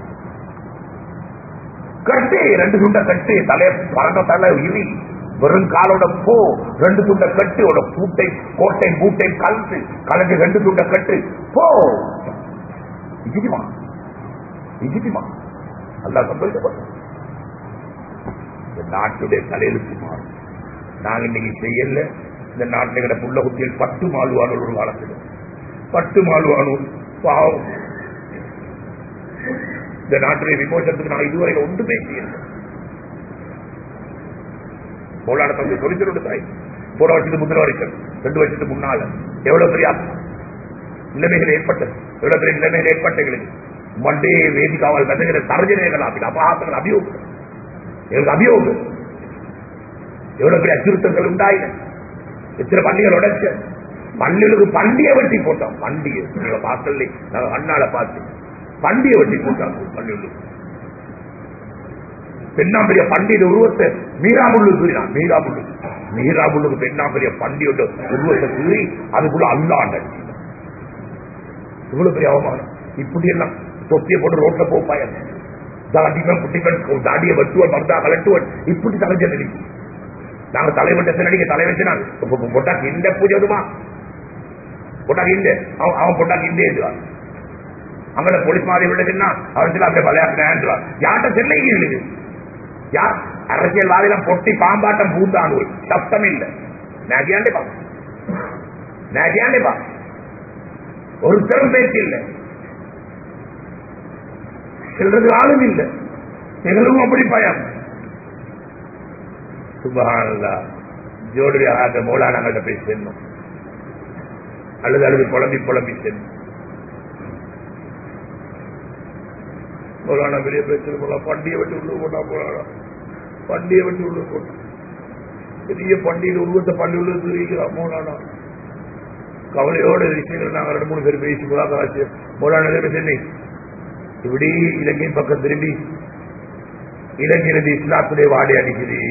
கட்டு ரெண்டு துண்ட கட்டு தலைய பறந்த தலை இறி வெறும் காலோட போ ரெண்டு துண்ட கட்டு உட பூட்டை கோட்டை பூட்டை கலந்து கலந்து ரெண்டு துண்ட கட்டு போ இஜிதிமா இஜிதிமா அல்லா சந்தோஷப்படும் இந்த நாட்டுடைய தலையெழுத்து மாறும் நாங்க இன்னைக்கு செய்யல இந்த நாட்டில் கிட்ட புள்ள குட்டியில் பத்து மாழ்வானூர் ஒரு காலத்தில் பத்து மாழ்வானூர் பாவம் இந்த நாட்டுடைய விமோசனத்துக்கு நான் இதுவரை ஒன்றுமே செய்யல போலாட தந்தை சொல்லித்தரோடு தாய் போன வருஷத்துக்கு முந்தின வரைக்கும் ரெண்டு வருஷத்துக்கு முன்னால எவ்வளவு பெரிய நிலைமைகள் ஏற்பட்டது எவ்வளவு பெரிய நிலைமைகள் ஏற்பட்டது மண்டே வேதிக்காவல் கதைகளை சர்ஜனைகள் அப்படி அபகாசங்கள் அபியோகம் எங்களுக்கு அபியோகம் எவ்வளவு பெரிய அச்சுறுத்தல்கள் உண்டாயின எத்தனை பண்டிகள் உடைச்ச பள்ளிகளுக்கு பண்டிகை வெட்டி போட்டோம் பண்டிகை நீங்க பார்க்கல நாங்க அண்ணால பார்த்து பண்டிகை வெட்டி போட்டாங்க பள்ளிகளுக்கு பெண்ணாம்பரிய பண்டிகை உருவத்தை மீராமுள்ளு கூறினான் மீராமுள்ளு மீராமுள்ளுக்கு பெண்ணாம்பரிய பண்டிகையோட உருவத்தை கூறி அதுக்குள்ள அல்லாண்ட இவ்வளவு பெரிய அவமானம் இப்படி எல்லாம் தொப்பியை போட்டு ரோட்ல போப்பாயன் தாடிவன் குட்டிவன் தாடியை வெட்டுவன் மருந்தா கலட்டுவன் இப்படி தலைஞ்ச நிலை நாங்க தலைவன் நடிக்க தலைவன் பொட்டாக்கு இந்த பூஜை வருமா பொட்டாக்கு இந்த அவன் அவன் பொட்டாக்கு இந்த எழுதுவான் அங்கே போலீஸ் மாதிரி விடுதுன்னா அவன் சில அப்படியே விளையாட்டுறான் யார்கிட்ட சென்னை இருக்கு யார் அரசியல்வாதிகள் பொட்டி பாம்பாட்டம் பூந்தாங்க சப்தம் இல்ல நகையாண்டே பா நகையாண்டே பா ஒரு திறம் பேச்சு இல்ல செல்றது ஆளும் இல்ல எங்களுக்கும் அப்படி பயம் சுபகானந்தா ஜோடி ஆக மௌலானாங்கிட்ட போய் சென்னும் அல்லது அல்லது குழம்பி குழம்பி சென்னும் மௌலானா பெரிய பிரச்சனை போலாம் பண்டிகை வெட்டி உள்ள போட்டா போலாம் பண்டிகை வெட்டி உள்ள போட்டா பெரிய பண்டிகை உருவத்தை பள்ளி உள்ள தெரிவிக்கிறான் மௌலானா கவலையோட விஷயங்கள் நாங்கள் ரெண்டு மூணு பேர் பேசி முலாக்காச்சு மௌலானா சென்னை இப்படி இலங்கையின் பக்கம் திரும்பி இலங்கையிலிருந்து இஸ்லாத்துடைய வாடை அடிக்குது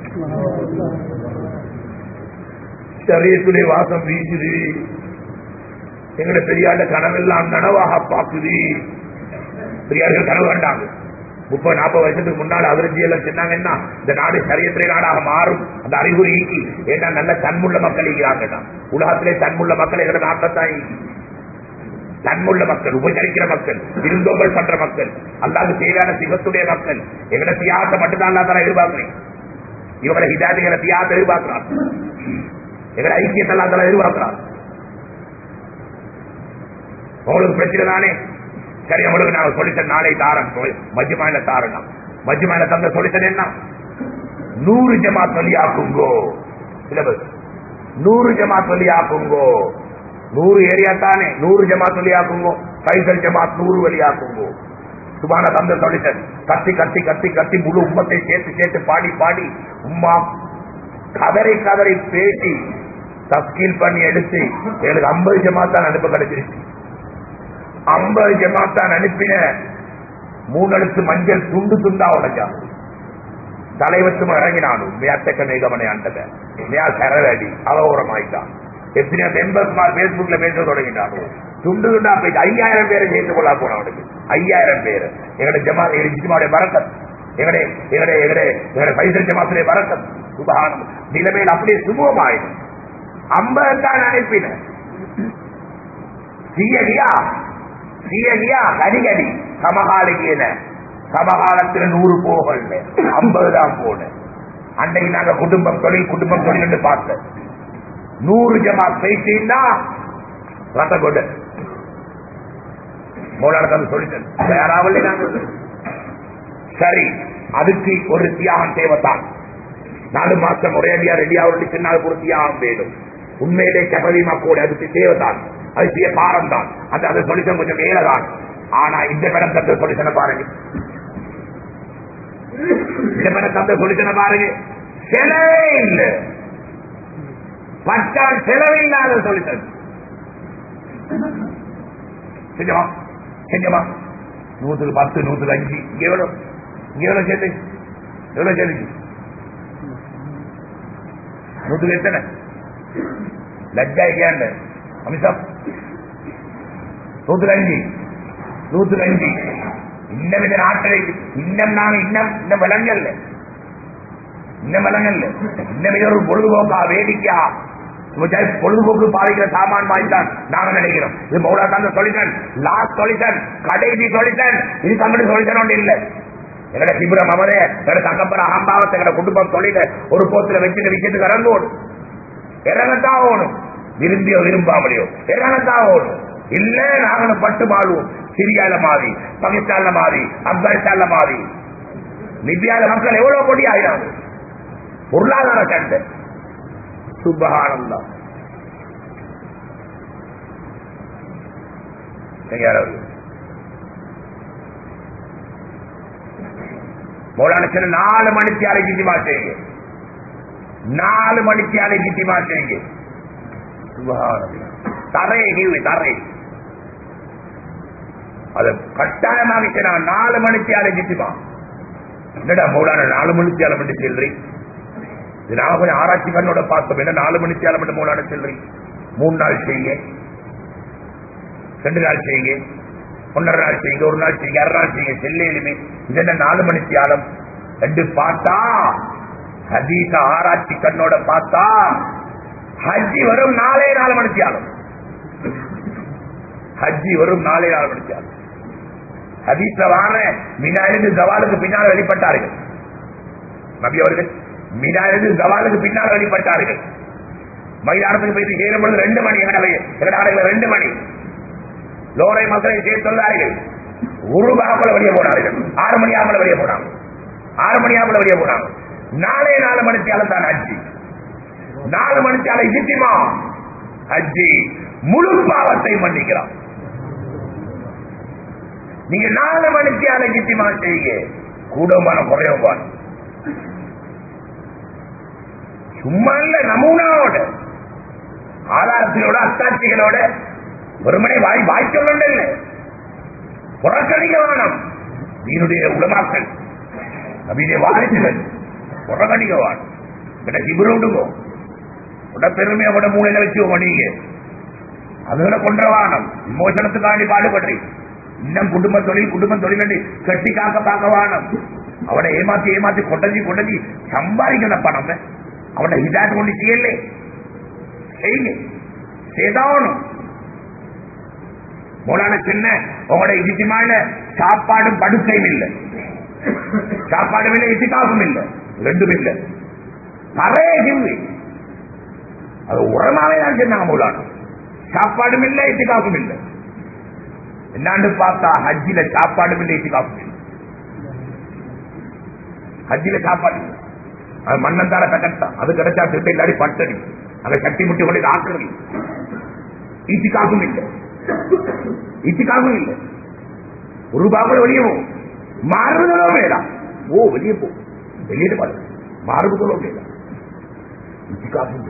சரியத்துடைய வாசம் வீசுது எங்கட பெரியாண்ட கனவெல்லாம் நனவாக பாக்குது பெரியார்கள் கனவு கண்டாங்க முப்பது நாற்பது வருஷத்துக்கு முன்னாடி அதிர்ச்சி எல்லாம் சொன்னாங்கன்னா இந்த நாடு சரியத்திலே நாடாக மாறும் அந்த அறிகுறி ஈக்கி ஏன்னா நல்ல தன்முள்ள மக்கள் ஈக்கிறாங்க உலகத்திலே தன்முள்ள மக்கள் எங்களை நாட்டத்தான் ஈக்கி தன்முள்ள மக்கள் உபசரிக்கிற மக்கள் விருந்தோம்பல் பண்ற மக்கள் அல்லாது தேவையான சிவத்துடைய மக்கள் எங்களை தியாகத்தை மட்டும்தான் அல்லா தர எதிர்பார்க்கிறேன் இவங்களை ஹிதாதிகளை தியாகத்தை எதிர்பார்க்கிறார் எங்களை ஐக்கியத்தை அல்லா தர எதிர்பார்க்கிறார் உங்களுக்கு பிரச்சனை தானே சரி அவளுக்கு நான் சொல்லித்தன் நாளை தாரன் மஜ்மாயில தாரணம் மஜ்மாயில தந்த சொல்லித்தன் என்ன நூறு ஜமா சொல்லியாக்குங்கோ சிலபஸ் நூறு ஜமா சொல்லியாக்குங்கோ நூறு ஏரியா தானே நூறு ஜமா சொல்லியாக்குங்கோ பைசல் ஜமாத் நூறு வழியாக்குங்கோ சுபான தந்த சொல்லித்தன் கத்தி கத்தி கத்தி கத்தி முழு உம்மத்தை சேர்த்து சேர்த்து பாடி பாடி உம்மா கதறி கதறி பேசி தஸ்கீல் பண்ணி எடுத்து எனக்கு ஐம்பது ஜமாத்தான் அனுப்ப கிடைச்சிருச்சு ஐம்பது ஜமாத்தான் அனுப்பின மூணெழுத்து மஞ்சள் துண்டு துண்டா உடைஞ்சான் தலைவத்தும் இறங்கினானும் மேத்தக்க நிகமனை ஆண்டத மேயா சரவடி அலோரமாயிட்டான் எத்தனையோ மெம்பர்ஸ் மாதிரி பேஸ்புக்ல பேச தொடங்கினானோ துண்டு துண்டா போயிட்டு ஐயாயிரம் பேரை சேர்த்து கொள்ளா போன அவனுக்கு ஐயாயிரம் பேர் எங்கட ஜமா இஜ்மாவுடைய வரக்கத் எங்கட எங்கட எங்கட எங்கட பைசல் ஜமாத்துடைய வரக்கத் சுபகானம் நிலைமையில் அப்படியே சுமூகமாயிடும் ஐம்பது தான் அனுப்பின சீயடியா சீயடியா கடிகடி சமகாலிகேன சமகாலத்தில் நூறு போகல ஐம்பது தான் போன அன்னைக்கு நாங்க குடும்பம் தொழில் குடும்பம் தொழில் என்று பார்த்தேன் நூறு ஜமா பேசினா ரத்த கொண்டு மூலாளர் சொல்லிட்டேன் தயாராகவில்லை நாங்கள் சரி அதுக்கு ஒரு தியாகம் தேவைத்தான் நாலு மாசம் உரையடியா ரெடியா ஒரு சின்னால் ஒரு தியாகம் வேணும் உண்மையிலே கபதிமா கூட அதுக்கு தேவைதான் அது செய்ய பாரம் தான் அந்த அதை சொல்லித்தன் கொஞ்சம் மேலதான் ஆனா இந்த படம் தந்த சொல்லித்தன பாருங்க இந்த படம் தந்த சொல்லித்தன பாருங்க செலவே இல்லை பட்டால் செலவில்லாத சொல்லித்தன் செஞ்சமா செஞ்சமா நூத்துக்கு பத்து நூத்துக்கு அஞ்சு இங்க எவ்வளவு இங்க எவ்வளவு சேர்த்து எவ்வளவு சேர்த்து நூத்துக்கு எத்தனை லஜ்ஜா ஏண்ட அமிஷா நூத்துக்கு அஞ்சு நூத்துக்கு அஞ்சு இன்னும் இந்த நாட்டில் இன்னும் நாங்க இன்னும் இன்னும் விலங்கல்ல இன்னும் விலங்கல்ல இன்னும் இது ஒரு பொழுதுபோக்கா வேடிக்கையா பொழுதுபோக்கு பாதிக்கிற சாமான் வாங்கித்தான் நாங்க நினைக்கிறோம் இது மௌலா தான் சொல்லித்தன் லாஸ்ட் சொல்லித்தன் கடைசி சொல்லித்தன் இது தமிழ் சொல்லித்தன் ஒன்று இல்லை எங்கட சிபுரம் அவரே எங்கட தங்கப்பட அகம்பாவத்தை எங்கட குடும்பம் தொழில ஒரு போத்துல வச்சுட்டு விஷயத்துக்கு இறங்கோடும் இறங்கத்தான் ஓடும் விரும்பியோ விரும்பாமலையோ இறங்கத்தான் ஓடும் இல்ல நாங்களும் பட்டு மாழுவோம் சிரியால மாறி பாகிஸ்தான்ல மாறி ஆப்கானிஸ்தான்ல மாறி லிபியால மக்கள் எவ்வளவு கொடி ஆகிறாங்க பொருளாதார சண்டை சுபகானந்தம் யாராவது மௌலான சில நாலு மணிக்கு அலைஞ்சிட்டு செய்யுங்க நாலு மணிக்கு அலைஞ்சிட்டு செய்யுங்க சுபகானந்தம் தரை நீவு தரை அது கட்டாயமாக சொன்னாங்க நாலு மணிக்கு அலைஞ்சிட்டுமா என்னடா மௌலான நாலு மணிக்கு அலை மட்டும் செல்றி இது நான் கொஞ்சம் ஆராய்ச்சி கண்ணோட பார்த்தோம் என்ன நாலு மணிக்கு அலை மட்டும் மௌலான செல்றி மூணு நாள் செய்யுங்க ரெண்டு நாள் செய்யுங்க ஒன்றரை நாள் செய்யுங்க ஒரு நாள் செய்யுங்க அரை நாள் செய்யுங்க செல்லையிலுமே இது என்ன நாலு மணி தியாலம் ரெண்டு பார்த்தா ஹதீச ஆராய்ச்சி கண்ணோட பார்த்தா ஹஜ்ஜி வரும் நாலே நாலு மணி தியாலம் ஹஜ்ஜி வரும் நாலே நாலு மணி தியாலம் ஹதீஸ்ல வார மினாயிருந்து ஜவாலுக்கு பின்னால் வெளிப்பட்டார்கள் நபி அவர்கள் மினாயிருந்து ஜவாலுக்கு பின்னால் வெளிப்பட்டார்கள் மைதானத்துக்கு போய் சேரும் பொழுது ரெண்டு மணி எங்கட ரெண்டு மணி லோரை மக்களை சேர்த்துள்ளார்கள் ஒரு பாகப்பட வெளியே போனார்கள் ஆறு மணி ஆகல வெளியே போனாங்க ஆறு மணி ஆகல வெளியே போனாங்க நாலே நாலு மணிக்காலம் தான் ஹஜ்ஜி நாலு மணிக்கால இசித்திமா ஹஜ்ஜி முழு பாவத்தை மன்னிக்கிறான் நீங்க நாலு மணிக்கு அலகித்திமா செய்யுங்க கூடமான குறையவான் சும்மா இல்ல நமூனாவோட ஆதாரத்தினோட அத்தாட்சிகளோட வெறுமனை வாய் வாய் சொல்லணும் இல்ல புறக்கணிக்க வேணும் நீனுடைய உலமாக்கள் நவீன வாரிசுகள் புறக்கணிக்க வேணும் கிட்ட சிபிரு விடுங்கோ உட பெருமையை உட மூலையில வச்சு நீங்க அதுகளை கொன்ற வானம் விமோசனத்துக்காண்டி பாடுபடுறீங்க இன்னும் குடும்ப தொழில் குடும்ப தொழில் கட்டி காக்க பார்க்க வானம் அவனை ஏமாத்தி ஏமாத்தி கொண்டஞ்சி கொண்டஞ்சி சம்பாதிக்கிற பணம் அவனை இதாட்டு கொண்டு செய்யல செய்யுங்க செய்தாவணும் மூலான சின்ன உங்களோட இதிமான சாப்பாடும் படுக்கையும் இல்லை சாப்பாடும் இல்லை இசிக்காவும் இல்லை ரெண்டும் இல்லை நிறைய ஜிம்மு அது உரமாவே தான் சொன்னாங்க மூலான சாப்பாடும் இல்லை இசிக்காவும் இல்லை என்னாண்டு பார்த்தா ஹஜ்ஜில சாப்பாடு இல்லை இசிகாப்பு ஹஜ்ஜில சாப்பாடு இல்லை அது மண்ணந்தால கட்டத்தான் அது கிடைச்சா திருப்பி இல்லாடி பட்டடி அதை கட்டி முட்டி கொண்டு ஆக்குறது ஈட்டிக்காகவும் இல்லை ஈட்டிக்காகவும் இல்லை ஒரு பாபுல வெளியே போகும் மாறுவதோ வேண்டாம் ஓ வெளியே போ வெளியே பாரு மாறுவதோ வேண்டாம் ஈட்டிக்காகவும்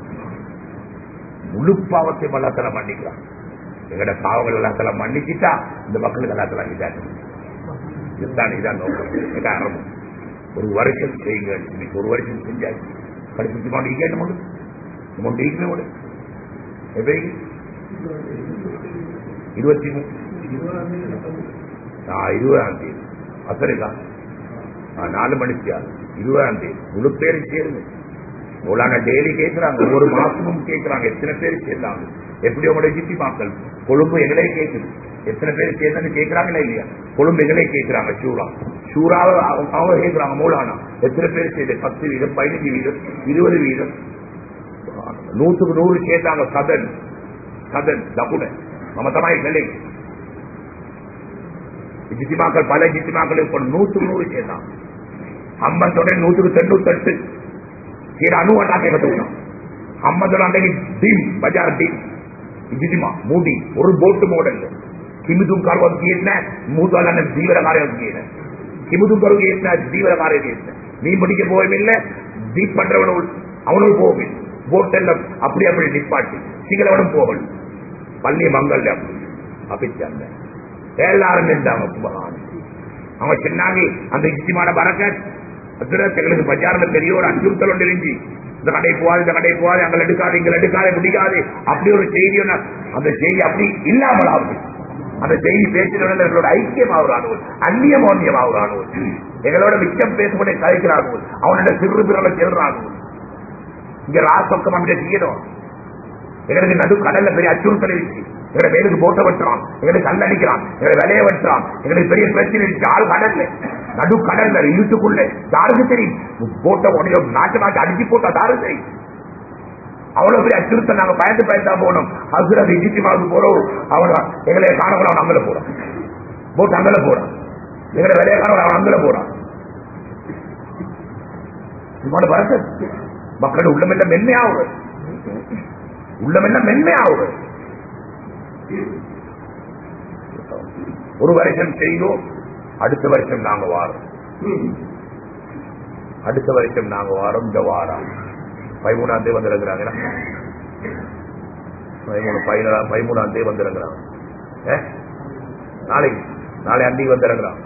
முழு பாவத்தை மல்லாத்தல மன்னிக்கிறான் எங்கட பாவங்கள் எல்லாத்தெல்லாம் மன்னிச்சுட்டா இந்த மக்களுக்கு எல்லாத்தெல்லாம் இதான் இதுதான் இதான் நோக்கம் இதான் ஆரம்பம் ஒரு வருஷம் செய்யுங்க இன்னைக்கு ஒரு வருஷம் செஞ்சாச்சு படிச்சு கொண்டு ஈக்கேட்டு முடு கொண்டு ஈக்கமே முடு எப்படி இருபத்தி மூணு இருபதாம் தேதி அசரிதா நாலு மணிக்கு இருபதாம் தேதி முழு பேரும் சேருங்க இவ்வளவு டெய்லி கேட்கிறாங்க ஒவ்வொரு மாசமும் கேட்கிறாங்க எத்தனை பேர் சேர்ந்தாங்க எப்படி உங்களோட ஜிப்பி மக்கள் கொழும்பு எங்களே கேட்குது எத்தனை பேர் சேர்ந்து கேட்கிறாங்களா இல்லையா கொழும்பு எங்களே கேட்கிறாங்க ஷூரா ஷூராவை அவங்க கேட்கிறாங்க மூலானா எத்தனை பேர் சேர்ந்து பத்து வீதம் பதினஞ்சு வீதம் இருபது வீதம் நூற்றுக்கு நூறு சேர்ந்தாங்க சதன் சதன் லகுன மமத்தமாய் கிளை ஜித்திமாக்கள் பல ஜித்திமாக்கள் இப்ப நூற்றுக்கு நூறு சேர்ந்தாங்க ஐம்பத்தோட நூற்றுக்கு தொண்ணூத்தெட்டு சரி அணுவட்டாக்க கத்துக்கணும் ஐம்பது அன்றைக்கு டீம் பஜார் டீம் ඉදිරිම මුඩි ஒரு බෝට්ටු මෝඩල් කිමිදුම් කරුවක් කියන மூதாளன தீவிரகாரர்கள் කියන கிமுதும் கரு கேட்ட தீவிரகாரர் கேட்ட நீ படிக்க போகவில்ல தீப் பண்றவனும் அவனும் போகவில்லை போட்டெல்லாம் அப்படி அப்படி நிப்பாட்டி சிங்களவனும் போகல பள்ளி மங்கல்யம் அப்பிச்சாங்க எல்லாரும் நின்றாங்க சுபகான அவங்க சொன்னாங்க அந்த இஷ்டிமான பறக்கத் எங்களுக்கு பஜார்ல பெரிய ஒரு அச்சுறுத்தல் ஒன்று இருந்துச்சு இந்த கடை போகாது இந்த கடை போகாது அங்கே எடுக்காது இங்க எடுக்காது முடிக்காது அப்படி ஒரு செய்தி ஒண்ணு அந்த செய்தி அப்படி இல்லாமல் ஆகுது அந்த செய்தி பேசினவர்கள் எங்களோட ஐக்கியம் ஆகுறானு அந்நியம் அந்நியம் ஆகுறானு எங்களோட மிச்சம் பேசப்பட்ட கலைக்கிறானு அவனோட சிறு பிறவை செல்றானு இங்க ராசொக்கம் அப்படி செய்யணும் எங்களுக்கு நடு கடல்ல பெரிய அச்சுறுத்தல் இருக்கு எங்களை மேலுக்கு போட்ட வெட்டுறான் எங்களுக்கு கல் அடிக்கிறான் எங்களை விலைய வெட்டுறான் எங்களுக்கு பெரிய பிரச்சனை இருக்கு ஆள் கடல்ல நடு கடல்ல இருட்டுக்குள்ள யாருக்கு தெரியும் போட்ட உடனே நாட்டு நாட்டு அடிச்சு போட்டா யாருக்கு தெரியும் அவ்வளவு பெரிய அச்சுறுத்தல் நாங்க பயந்து பயந்தா போனோம் ஹசரத் இஜித்திமாவுக்கு போறோம் அவன் எங்களை காணவங்க அவன் அங்கல போறான் போட்டு அங்கல போறான் எங்களை வேலையை காணவங்க அவன் அங்கல போறான் இவனோட பரத்து மக்கள் உள்ளமெல்லாம் மென்மையாவது உள்ளமெல்லாம் மென்மையாவது ஒரு வருஷம் செய்தோம் அடுத்த வருஷம் நாங்க வாரோம் அடுத்த வருஷம் நாங்க வாரோம் இந்த வாரம் பதிமூணாம் தேதி வந்திருக்கிறாங்க பதிமூணு பதினாலாம் பதிமூணாம் தேதி வந்திருக்கிறாங்க ஏ? நாளைக்கு நாளை அன்னைக்கு வந்திருக்கிறான்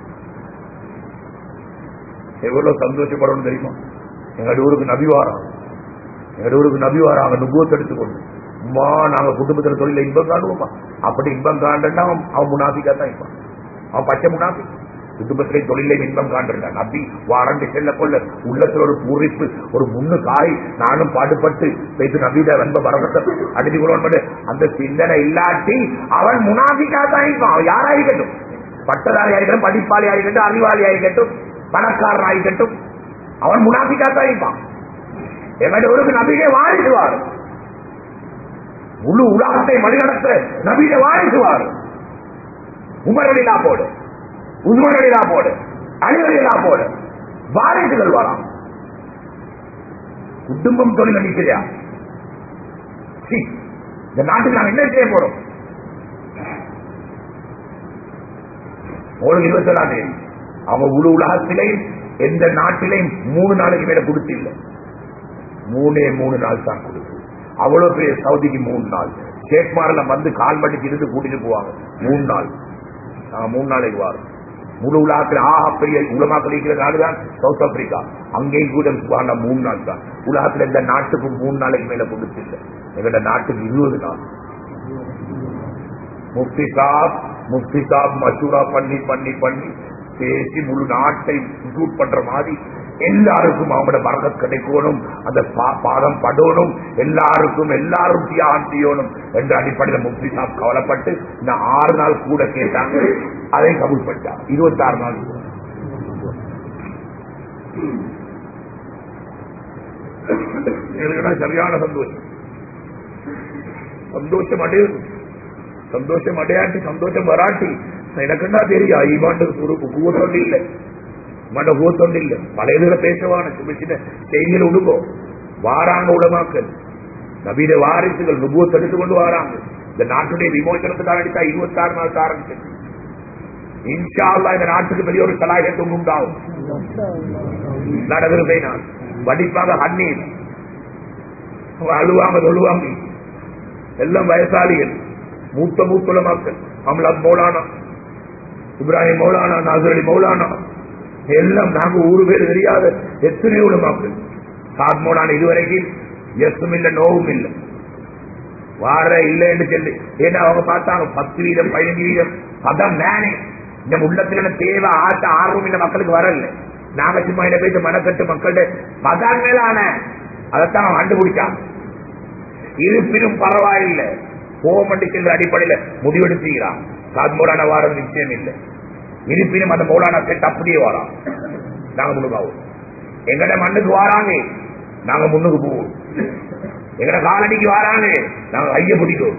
எவ்வளவு சந்தோஷப்படணும் தெரியுமா எங்க ஊருக்கு நபி வாரம் எங்க ஊருக்கு நபி வாரம் அங்க நுபுவத்தை எடுத்துக்கொண்டு அம்மா நாங்க குடும்பத்துல தொழில இன்பம் காணுவோமா அப்படி இன்பம் காண்டா அவன் அவன் முனாஃபிக்கா தான் இருப்பான் அவன் பச்சை முனாஃபி குடும்பத்திலே தொழிலை இன்பம் காண்டிருந்தான் நபி வாரண்டு செல்ல கொள்ள உள்ளத்துல ஒரு பூரிப்பு ஒரு முன்னு காய் நானும் பாடுபட்டு பேசு நபியிட ரொம்ப பரவத்தை அடித்து கொள்வோம் அந்த சிந்தனை இல்லாட்டி அவன் முனாஃபிக்கா தான் இருப்பான் அவன் யாரா இருக்கட்டும் பட்டதாரி ஆகிக்கட்டும் படிப்பாளி ஆகிக்கட்டும் அறிவாளி ஆகிக்கட்டும் பணக்காரன் ஆகிக்கட்டும் அவன் முனாஃபிக்கா தான் இருப்பான் எங்களுடைய ஒரு நபியை வாழ்த்துவார் முழு உலகத்தை மறுநடத்த நபியை வாழ்த்துவார் உமரடிலா போடு உஸ்மரடிலா போடு அணிவடிலா போடு வாரிசுகள் வராம் குடும்பம் தொழில் நம்பிக்கையா சீ, இந்த நாட்டுக்கு நாம் என்ன செய்ய போறோம் உங்களுக்கு இருபத்தேழாம் தேதி அவங்க முழு உலகத்திலையும் எந்த நாட்டிலையும் மூணு நாளைக்கு மேல கொடுத்தில்ல மூணே மூணு நாள் தான் கொடுத்து அவ்வளவு பெரிய சவுதிக்கு மூணு நாள் ஷேக்மாரில் வந்து கால் மட்டிக்கு இருந்து கூட்டிட்டு போவாங்க மூணு நாள் நாங்க மூணு நாளைக்கு வரோம் முழு உலகத்தில் ஆக பெரிய உலமாக்கள் இருக்கிற நாடுதான் சவுத் ஆப்பிரிக்கா அங்கேயும் கூட சுகாண்டா மூணு நாள் தான் உலகத்துல இந்த நாட்டுக்கு மூணு நாளைக்கு மேல கொடுத்தில்ல எங்கட நாட்டுக்கு இருபது நாள் முஃப்தி சாப் முஃப்தி சாப் மசூரா பண்ணி பண்ணி பண்ணி பேசி முழு நாட்டை இன்க்ளூட் பண்ற மாதிரி எல்லாருக்கும் அவங்களோட பரகத் கிடைக்கணும் அந்த பா- பாதம் படணும் எல்லாருக்கும் எல்லாரும் தியாகம் செய்யணும் என்ற அடிப்படையில் முஃப்தி சாப் கவலைப்பட்டு இந்த ஆறு நாள் கூட கேட்டாங்க அதை கபூல் பண்ணிட்டாங்க இருபத்தி ஆறு நாள் கூட. எனக்குன்னா சரியான சந்தோஷம் சந்தோஷம் அடையுது சந்தோஷம் அடையாட்டி சந்தோஷம் வராட்டி எனக்குன்னா தெரியும் ஈமாண்டு ஒரு கூவத்தொண்டு இல்லை மண்ட கூவத்தொண்டு இல்லை பழைய இதுல பேசவான சின்ன சின்ன செய்திகள் உடுக்கோ வாராங்க உலமாக்கள் நவீன வாரிசுகள் நுபுவத்தை எடுத்து கொண்டு வாராங்க இந்த நாட்டுடைய விமோசனத்துக்கு அடித்தா இருபத்தாறு நாள் ஆரம்பிச்சு இன்ஷா அல்லாஹ் இந்த நாட்டுக்கு பெரிய ஒரு கலாயத்தும் உண்டாகும் நடவிருப்பை நான் வடிப்பாக கண்ணீர் அழுவாங்க தொழுவாங்க எல்லாம் வயசாளிகள் மூத்த மூத்துள்ள மக்கள் அம்லாத் மௌலானா இப்ராஹிம் மௌலானா நாசர் அலி மௌலானா எல்லாம் நாங்க ஊரு பேர் தெரியாத எத்தனையோ மக்கள் சாத் மௌலானா இதுவரைக்கும் எஸ்ஸும் இல்ல நோவும் இல்லை வார இல்லைன்னு சொல்லி ஏன்னா அவங்க பார்த்தாங்க பத்து வீதம் பதினஞ்சு வீதம் அதான் மேனே இந்த உள்ளத்துல தேவை ஆட்ட ஆர்வம் இல்ல மக்களுக்கு வரல நாங்க சும்மா இதை பேச மனக்கட்டு மக்கள்கிட்ட பதான் மேலான அதைத்தான் அவன் கண்டுபிடிச்சான் இருப்பினும் பரவாயில்லை கோமண்டிக்கின்ற அடிப்படையில முடிவெடுத்துகிறான் சாத்மூரான வாரம் நிச்சயம் இல்லை இருப்பினும் அந்த மௌலானா செட் அப்படியே வரான் நாங்க முன்னுக்காவோம் எங்கட மண்ணுக்கு வாராங்க நாங்க முன்னுக்கு போவோம் எங்கட காலடிக்கு வாராங்க நாங்க கைய பிடிக்கும்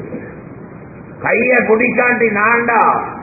கைய பிடிக்காண்டி நான்டா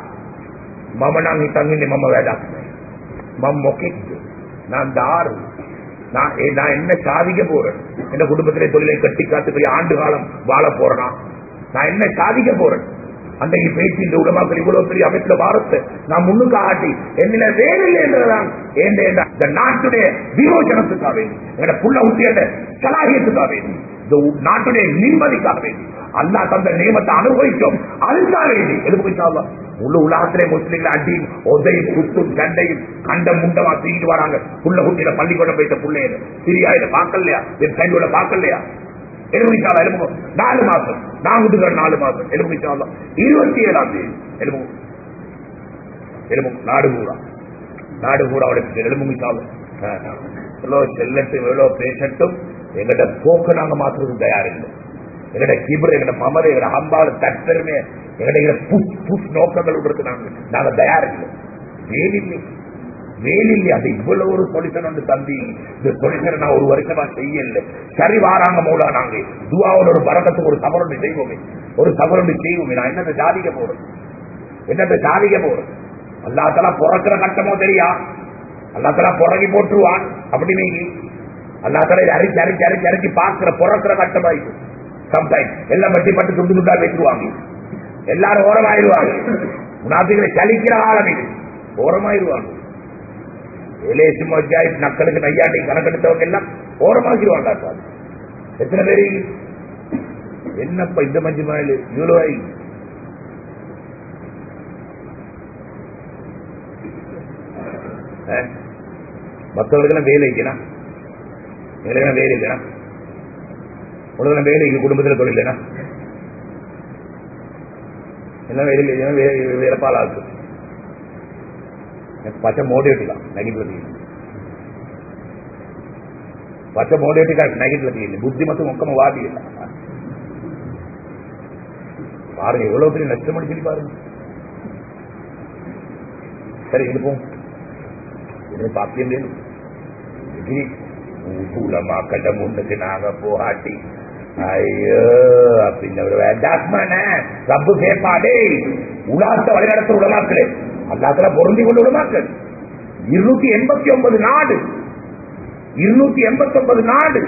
மம நாங்க தங்கினி மம்ம வேடா மம் மொக்கிட்டு நான் தாரு நான் ஏ- நான் என்ன சாதிக்க போறேன் எந்த குடும்பத்திலே தொழிலை கட்டி காத்து பெரிய ஆண்டு காலம் வாழ போறேனா நான் என்ன சாதிக்க போறேன் அன்றைக்கு பேச்சு இந்த உலமாக்கள் இவ்வளவு பெரிய அமைப்புல வாரத்தை நான் முன்னுக்கு ஆட்டி என்னில வேலையில் என்றதான் ஏன் இந்த நாட்டுடைய விமோசனத்துக்காக வேண்டி எங்க புள்ள ஊட்டிய சலாகியத்துக்காக வேண்டி இந்த உ- நாட்டுடைய நிம்மதிக்காக வேண்டி அல்லா தந்த நியமத்தை அனுபவித்தோம் அதுக்காக வேண்டி எது போயிட்டாங்க முழு உலகத்திலே முஸ்லீம்ல அடியும் ஒதையும் குத்தும் சண்டையும் கண்ட முண்டமா தூக்கிட்டு வராங்க புள்ள குட்டியில பள்ளிக்கூடம் போயிட்ட பிள்ளைய சிரியாயில பார்க்கலையா என் கையோட பார்க்கலையா எலுமிச்சாலா எலும்பு நாலு மாசம் நான் விட்டுக்கிற நாலு மாசம் எலுமிச்சாலா இருபத்தி ஏழாம் தேதி எலும்பு எலும்பு நாடு பூரா நாடு பூரா அவளுக்கு எலும்புமிச்சாலும் எவ்வளோ செல்லட்டும் எவ்வளோ பேசட்டும் எங்கட போக்கு நாங்க மாத்துறதுக்கு தயார் இல்லை எங்கட கிபர் எங்கட மமதை எங்கட அம்பாடு தற்பெருமே எங்கட புஷ் புஷ் நோக்கங்கள் விடுறது நாங்க நாங்க தயார் இல்லை வேலில்லை வேலில் அது இவ்வளவு ஒரு சொல்யூஷன் வந்து தம்பி இந்த சொல்யூஷன் நான் ஒரு வருஷமா செய்யல சரி வாராங்க மூலா நாங்க துவாவோட ஒரு பறக்கத்துக்கு ஒரு சபரண்டு செய்வோமே ஒரு சபரண்டு செய்வோமே நான் என்னத்தை சாதிக்க போறேன் என்னத்தை சாதிக்க போறேன் அல்லாத்தலா பிறக்கிற கட்டமோ தெரியா அல்லாத்தலா புறகி போட்டுருவான் அப்படி நீங்க அல்லாத்தலா இதை அரிச்சு அரிச்சு அரிச்சு அரிச்சு பாக்குற பிறக்கிற கட்டமா இது சம்டைம் எல்லாம் வட்டி பட்டு துண்டு துண்டா வச்சிருவாங்க எல்லாரும் ஓரமாயிருவாங்க முனாபிகளை சலிக்கிற காலம் இது ஓரமாயிருவாங்க ஏலேசி மஜாய் நக்களுக்கு நையாட்டி கணக்கெடுத்தவங்க எல்லாம் ஓரமாக்கிடுவாங்க சார் எத்தனை பேரு என்னப்பா இந்த மஞ்சு மயில் இவ்வளோ மற்றவர்களுக்கெல்லாம் வேலை வைக்கணும் எங்களுக்கு வேலை இல்லைனா உலகம் வேலை இல்லை குடும்பத்தில் தொழில் இல்லைனா எல்லாம் வேலை இல்லை வேற பாலாக்கு பச்சை மோடிட்டிக்கலாம் நெగిటివ్ పచ్చ మోడేటి కాదు నెగిటివ్ తీయండి బుద్ధిమతం ఒక్క వాది இல்ல பாருங்க எவ்வளவு பெரிய நஷ்டம் அடிச்சு பாருங்க சரி இருப்போம் இது பாக்கியம் வேணும் டிகிரி உலமாக்கிட்ட முன்னுக்கு நாங்க போகாட்டி ஐயோ அப்படின்னு வேண்டாத்மான ரப்பு கேட்பாடே உலாத்த வழிநடத்த உலமாக்களே அல்லாத்துல பொருந்தி கொண்டு உலமாக்கள் இருநூத்தி எண்பத்தி ஒன்பது நாடு இருநூத்தி எண்பத்தி ஒன்பது நாடு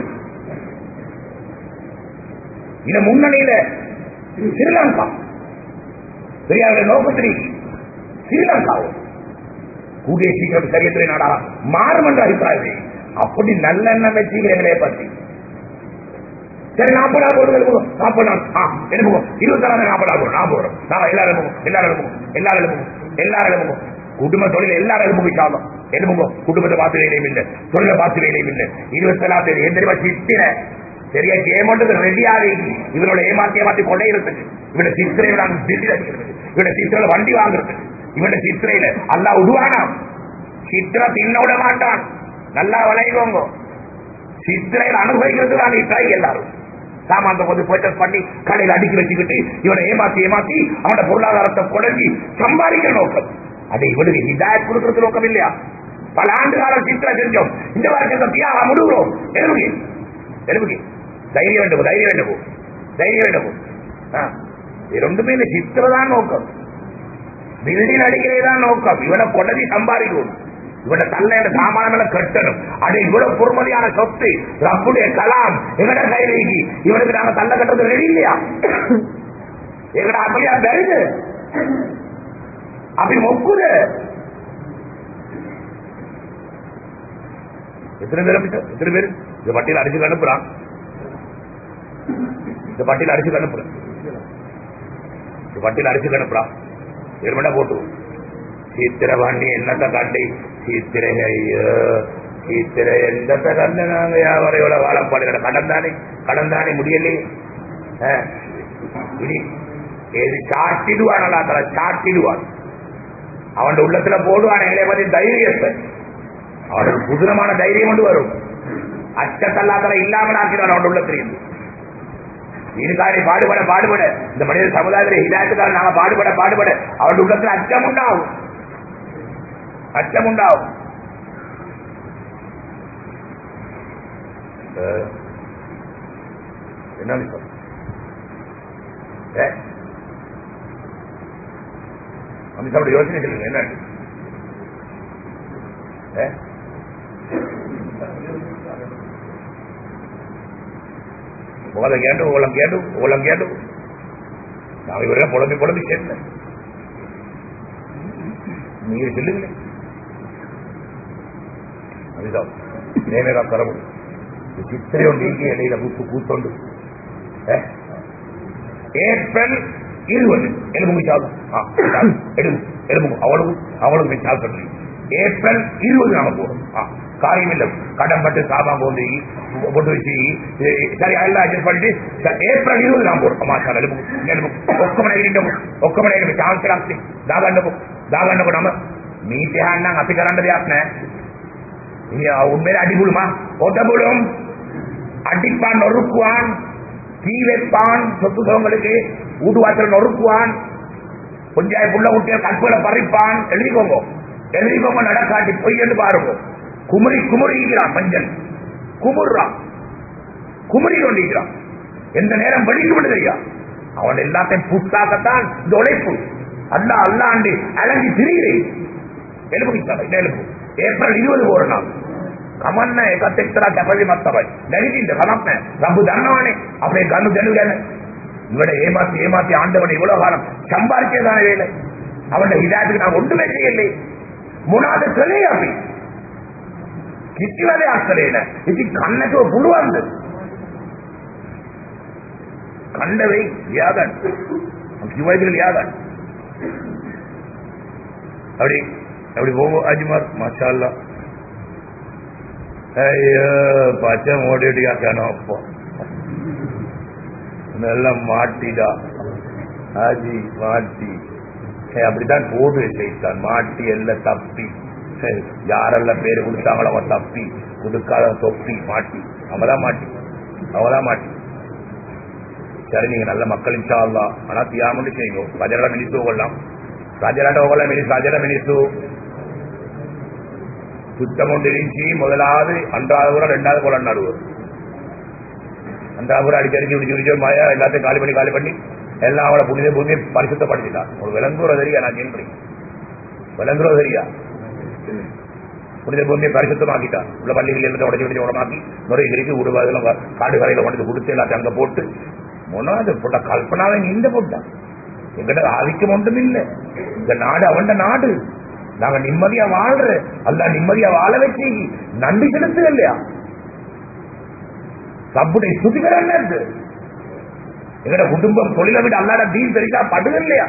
இந்த முன்னணியில ஸ்ரீலங்கா பெரியாருடைய நோக்கத்தில் ஸ்ரீலங்காவும் கூடிய சீக்கிரம் சரியத்துறை நாடா மாறும் என்ற அபிப்பிராயம் அப்படி நல்லெண்ணம் வச்சுக்கிறீங்களே பத்தி சரி நாற்பதா போடுங்க நாற்பது நாள் ஆ எழுப்புவோம் இருபத்தாறு நாற்பதா போடும் நான் போடுறோம் நான் எல்லாரும் எழுப்புவோம் எல்லாரும் எழுப்புவோம் எல்லாரும் எழுப்புவோம் எல்லாரும் எழுப்புவோம் குடும்ப தொழில் எல்லாரும் எழுப்புவிச்சாலும் எழுப்புங்க குடும்பத்தை பார்த்து வேலையும் இல்லை தொழிலை பார்த்து வேலையும் இல்லை இருபத்தி ஏழாம் தேதி எந்த தெரியுமா சித்திர சரியா ஏமாண்டது ரெடியாகி இவரோட ஏமாத்தி ஏமாத்தி கொள்ளையிறதுக்கு இவட சித்திரையில நாங்கள் திடீர் அடிக்கிறதுக்கு இவட சித்திரையில வண்டி வாங்குறதுக்கு இவட சித்திரையில அல்லா விடுவானா சித்திர தின்ன விட மாட்டான் நல்லா விளைவோங்க சித்திரையில் அனுபவிக்கிறது தான் ட்ரை எல்லாரும் சாமான் கொஞ்சம் பர்ச்சேஸ் பண்ணி கடையில் அடுக்கி வச்சுக்கிட்டு இவனை ஏமாத்தி ஏமாத்தி அவனோட பொருளாதாரத்தை குழஞ்சி சம்பாதிக்கிற நோக்கம் அதை இவனுக்கு ஹிதாயத் கொடுக்கறது நோக்கம் இல்லையா பல ஆண்டு காலம் சித்திரை செஞ்சோம் இந்த வருஷத்தை தியாக முடுகிறோம் எலும்புகி எலும்புகி தைரியம் வேண்டும் தைரியம் வேண்டும் தைரியம் வேண்டும் ரெண்டுமே இந்த சித்திரை தான் நோக்கம் பில்டிங் அடிக்கிறதுதான் நோக்கம் இவனை கொண்டதி சம்பாதிக்கணும் இவட தள்ள சாமான கட்டணும் அது இவ்வளவு பொறுமதியான சொத்து ரப்புடைய கலாம் எங்கட கைவிக்கு இவனுக்கு நாங்க தள்ள கட்டுறது ரெடி இல்லையா எங்கட அப்படியா தருது அப்படி மொக்குது எத்தனை பேர் எத்தனை பேர் இந்த பட்டியல் அடிச்சு அனுப்புறான் இந்த பட்டியல் அடிச்சு அனுப்புறேன் இந்த பட்டியல் அடிச்சு அனுப்புறான் எருமடா போட்டு சீத்திர வண்டி என்னத்த கண்டி சீத்திரை ஐயோ சீத்திரை எந்தத்த கண்டு நாங்க யாவரையோட வாழப்பாடு கடன் தானே கடன் தானே முடியலையே இனி ஏது சாட்டிடுவான் அல்லா தலை சாட்டிடுவான் அவன் உள்ளத்துல போடுவான் எங்களை பத்தி தைரியத்தை அவனுக்கு புதுரமான தைரியம் கொண்டு வரும் அச்சத்தல்லாத்தல இல்லாமல் ஆக்கிடுவான் அவன் உள்ளத்திலிருந்து இதுக்காக பாடுபட பாடுபட இந்த மனித சமுதாயத்தில் இதாயத்துக்காக நாங்க பாடுபட பாடுபட அவருடைய உள்ளத்துல அச்சம் உண்டாகும் அச்சம் உண்டாகும் என்ன விஷயம் அமித்ஷாவோட யோசனை சொல்லுங்க என்ன உங்களை கேட்டு உங்களை கேட்டு உங்களை கேட்டு நான் இவரை புலம்பி புலம்பி சேர்ந்தேன் நீங்க சொல்லுங்க அதுதான் நேமேகா கடவுள் சித்திரையோ நீங்க இடையில கூத்து கூத்தொண்டு ஏப்ரல் இருபது எலும்பு சாதம் எலும்பு எலும்பு அவளுக்கு அவளுக்கு சால் பண்ணி ஏப்ரல் இருபது நாம போறோம் காரியம் இல்லை கடன் பட்டு சாபா போந்து போட்டு வச்சு சரி எல்லாம் அட்ஜஸ்ட் பண்ணிட்டு ஏப்ரல் இருபது நாம் போறோம் மாசா எலும்பு எலும்பு ఒక్క మన ఎగిరిండము ఒక్క మన ఎగిరి ఛాన్స్ రాస్తే దాగండకు దాగండకు నమ్మ మీ దేహాన్ని అతి కరండ చేస్తున్నా உண்மையில அடிபுடுமா ஒட்டபுடும் அடிப்பான் நொறுக்குவான் தீ வைப்பான் சொத்து சோங்களுக்கு வீட்டு வாசல் நொறுக்குவான் கொஞ்சம் புள்ள குட்டிய கற்புல பறிப்பான் எழுதிக்கோங்க எதிரிபவங்க நடக்காட்டி பொய் என்று பாருங்க குமரி குமரிக்கிறான் மஞ்சள் குமுறான் குமரி கொண்டிருக்கிறான் எந்த நேரம் வெடிக்கும் தெரியா அவன் எல்லாத்தையும் புத்தாக்கத்தான் இந்த உழைப்பு அல்லா அல்லாண்டு அழகி திரிகிறேன் එළඹ ඉස්සරහ ඉන්න එළඹ ඒප්‍රල් 20 පොර නම් කමන්න ඒකත් එක්තරා කැපවීමක් තමයි නැගිටින්න කමක් නැහැ රබ්බු දන්නවනේ අපේ ගන්නු දෙනු ගැන இவட ஏமாத்தி ஏமாத்தி ஆண்டவன் இவ்வளவு காலம் சம்பாதிச்சதான வேலை அவன் இதாத்துக்கு நான் ஒன்றுமே செய்யலை மூணாவது கலே அப்படி கிட்டிவதே ஆக்கலையில இது கண்ணக்கு புழுவாந்து கண்டவை யாதன் சிவாய்கள் யாதன் அப்படி அப்படி போவோம் அஜ்மார் மாஷா அல்லா ஐயோ பச்சை ஓடிட்டியா காணும் அப்போ நல்லா மாட்டிடா ஆஜி மாட்டி ஏய், அப்படித்தான் போடு செய்தான் மாட்டி எல்லாம் தப்பி ஏய், யாரெல்லாம் பேரு கொடுத்தாங்களோ அவன் தப்பி கொடுக்காத தொப்பி மாட்டி அவதான் மாட்டி அவதான் மாட்டி சரி நீங்க நல்ல மக்கள் இன்ஷா அல்லா ஆனா தியாமண்டு செய்யுங்க ரஜரா மினிசு கொள்ளலாம் ரஜராட்ட போகலாம் மினிஸ் ரஜர மினிசு சுத்தம் ஒன்றிருந்துச்சு முதலாவது அன்றாவது கூட ரெண்டாவது போல நடுவர் அன்றாவது கூட அடிச்சு அடிச்சு விடிச்சு விடிச்சு மாயா எல்லாத்தையும் காலி பண்ணி காலி பண்ணி எல்லாம் அவளை புனித பூமி பரிசுத்தப்படுத்திட்டான் ஒரு விலங்குற தெரியா நான் சொல்றேன் விலங்குற தெரியா புனித பூமியை பரிசுத்தமாக்கிட்டான் உள்ள பள்ளிகள் எல்லாத்தையும் உடச்சி உடச்சி உடமாக்கி நுரை கிரிக்கு விடுவாதில் காடு கரையில கொண்டு கொடுத்து எல்லாத்தையும் அங்க போட்டு மூணாவது போட்ட கல்பனாவை நீண்ட போட்டான் எங்கிட்ட ஆதிக்கம் ஒன்றும் இல்லை இந்த நாடு அவன் நாடு நாங்க நிம்மதியா வாழ்ற அல்ல நிம்மதியா வாழ வச்சு நன்றி செலுத்து இல்லையா தப்புடைய சுதிகள் என்ன இருக்கு எங்கட குடும்பம் தொழிலை விட அல்லாட தீன் தெரிஞ்சா படுது இல்லையா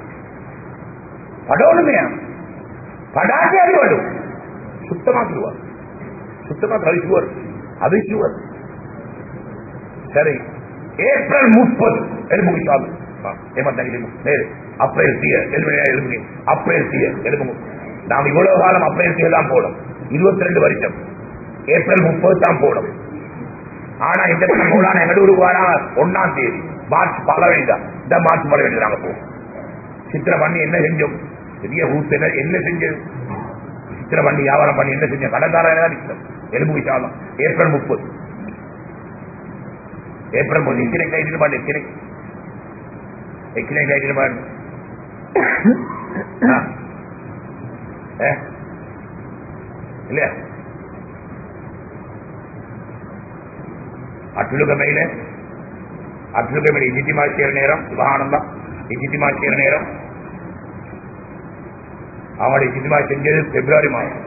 படணுமையா படாட்டி அது வரும் சுத்தமாக்கிடுவார் சுத்தமா கழிச்சுவார் அதிர்ச்சுவார் சரி ஏப்ரல் முப்பது எலும்பு விசாலு ஏமாத்தாங்க நேரு அப்ரேல் தீய எலும்பு எலும்பு அப்ரேல் தீய எலும்பு நாம் இவ்வளவு காலம் அப்ரேல் தீய தான் போடும் இருபத்தி ரெண்டு வருஷம் ஏப்ரல் முப்பது தான் போடும் ஆனா இந்த மூலான எங்க ஊருக்கு வரா ஒன்னாம் தேதி மார்ச் பல வேண்டாம் இந்த மார்ச் பல வேண்டியது நாங்க போவோம் சித்திரை பண்ணி என்ன செஞ்சோம் பெரிய ஊத்து என்ன என்ன செஞ்சது சித்திரை பண்ணி வியாபாரம் பண்ணி என்ன செஞ்சோம் கடற்காரன் எலும்பு விசாலம் ஏப்ரல் முப்பது ஏப்ரல் முப்பது எத்தனை கைட்டு பாடு எத்தனை எத்தனை கைட்டு பாடு இல்லையா அட்டுலுகமையில அட்டுலுகமையில இஜித்திமா செய்யற நேரம் சுபகானந்தம் இஜித்திமா செய்யற நேரம் அவனோட இஜித்திமா செஞ்சது பிப்ரவரி மாதம்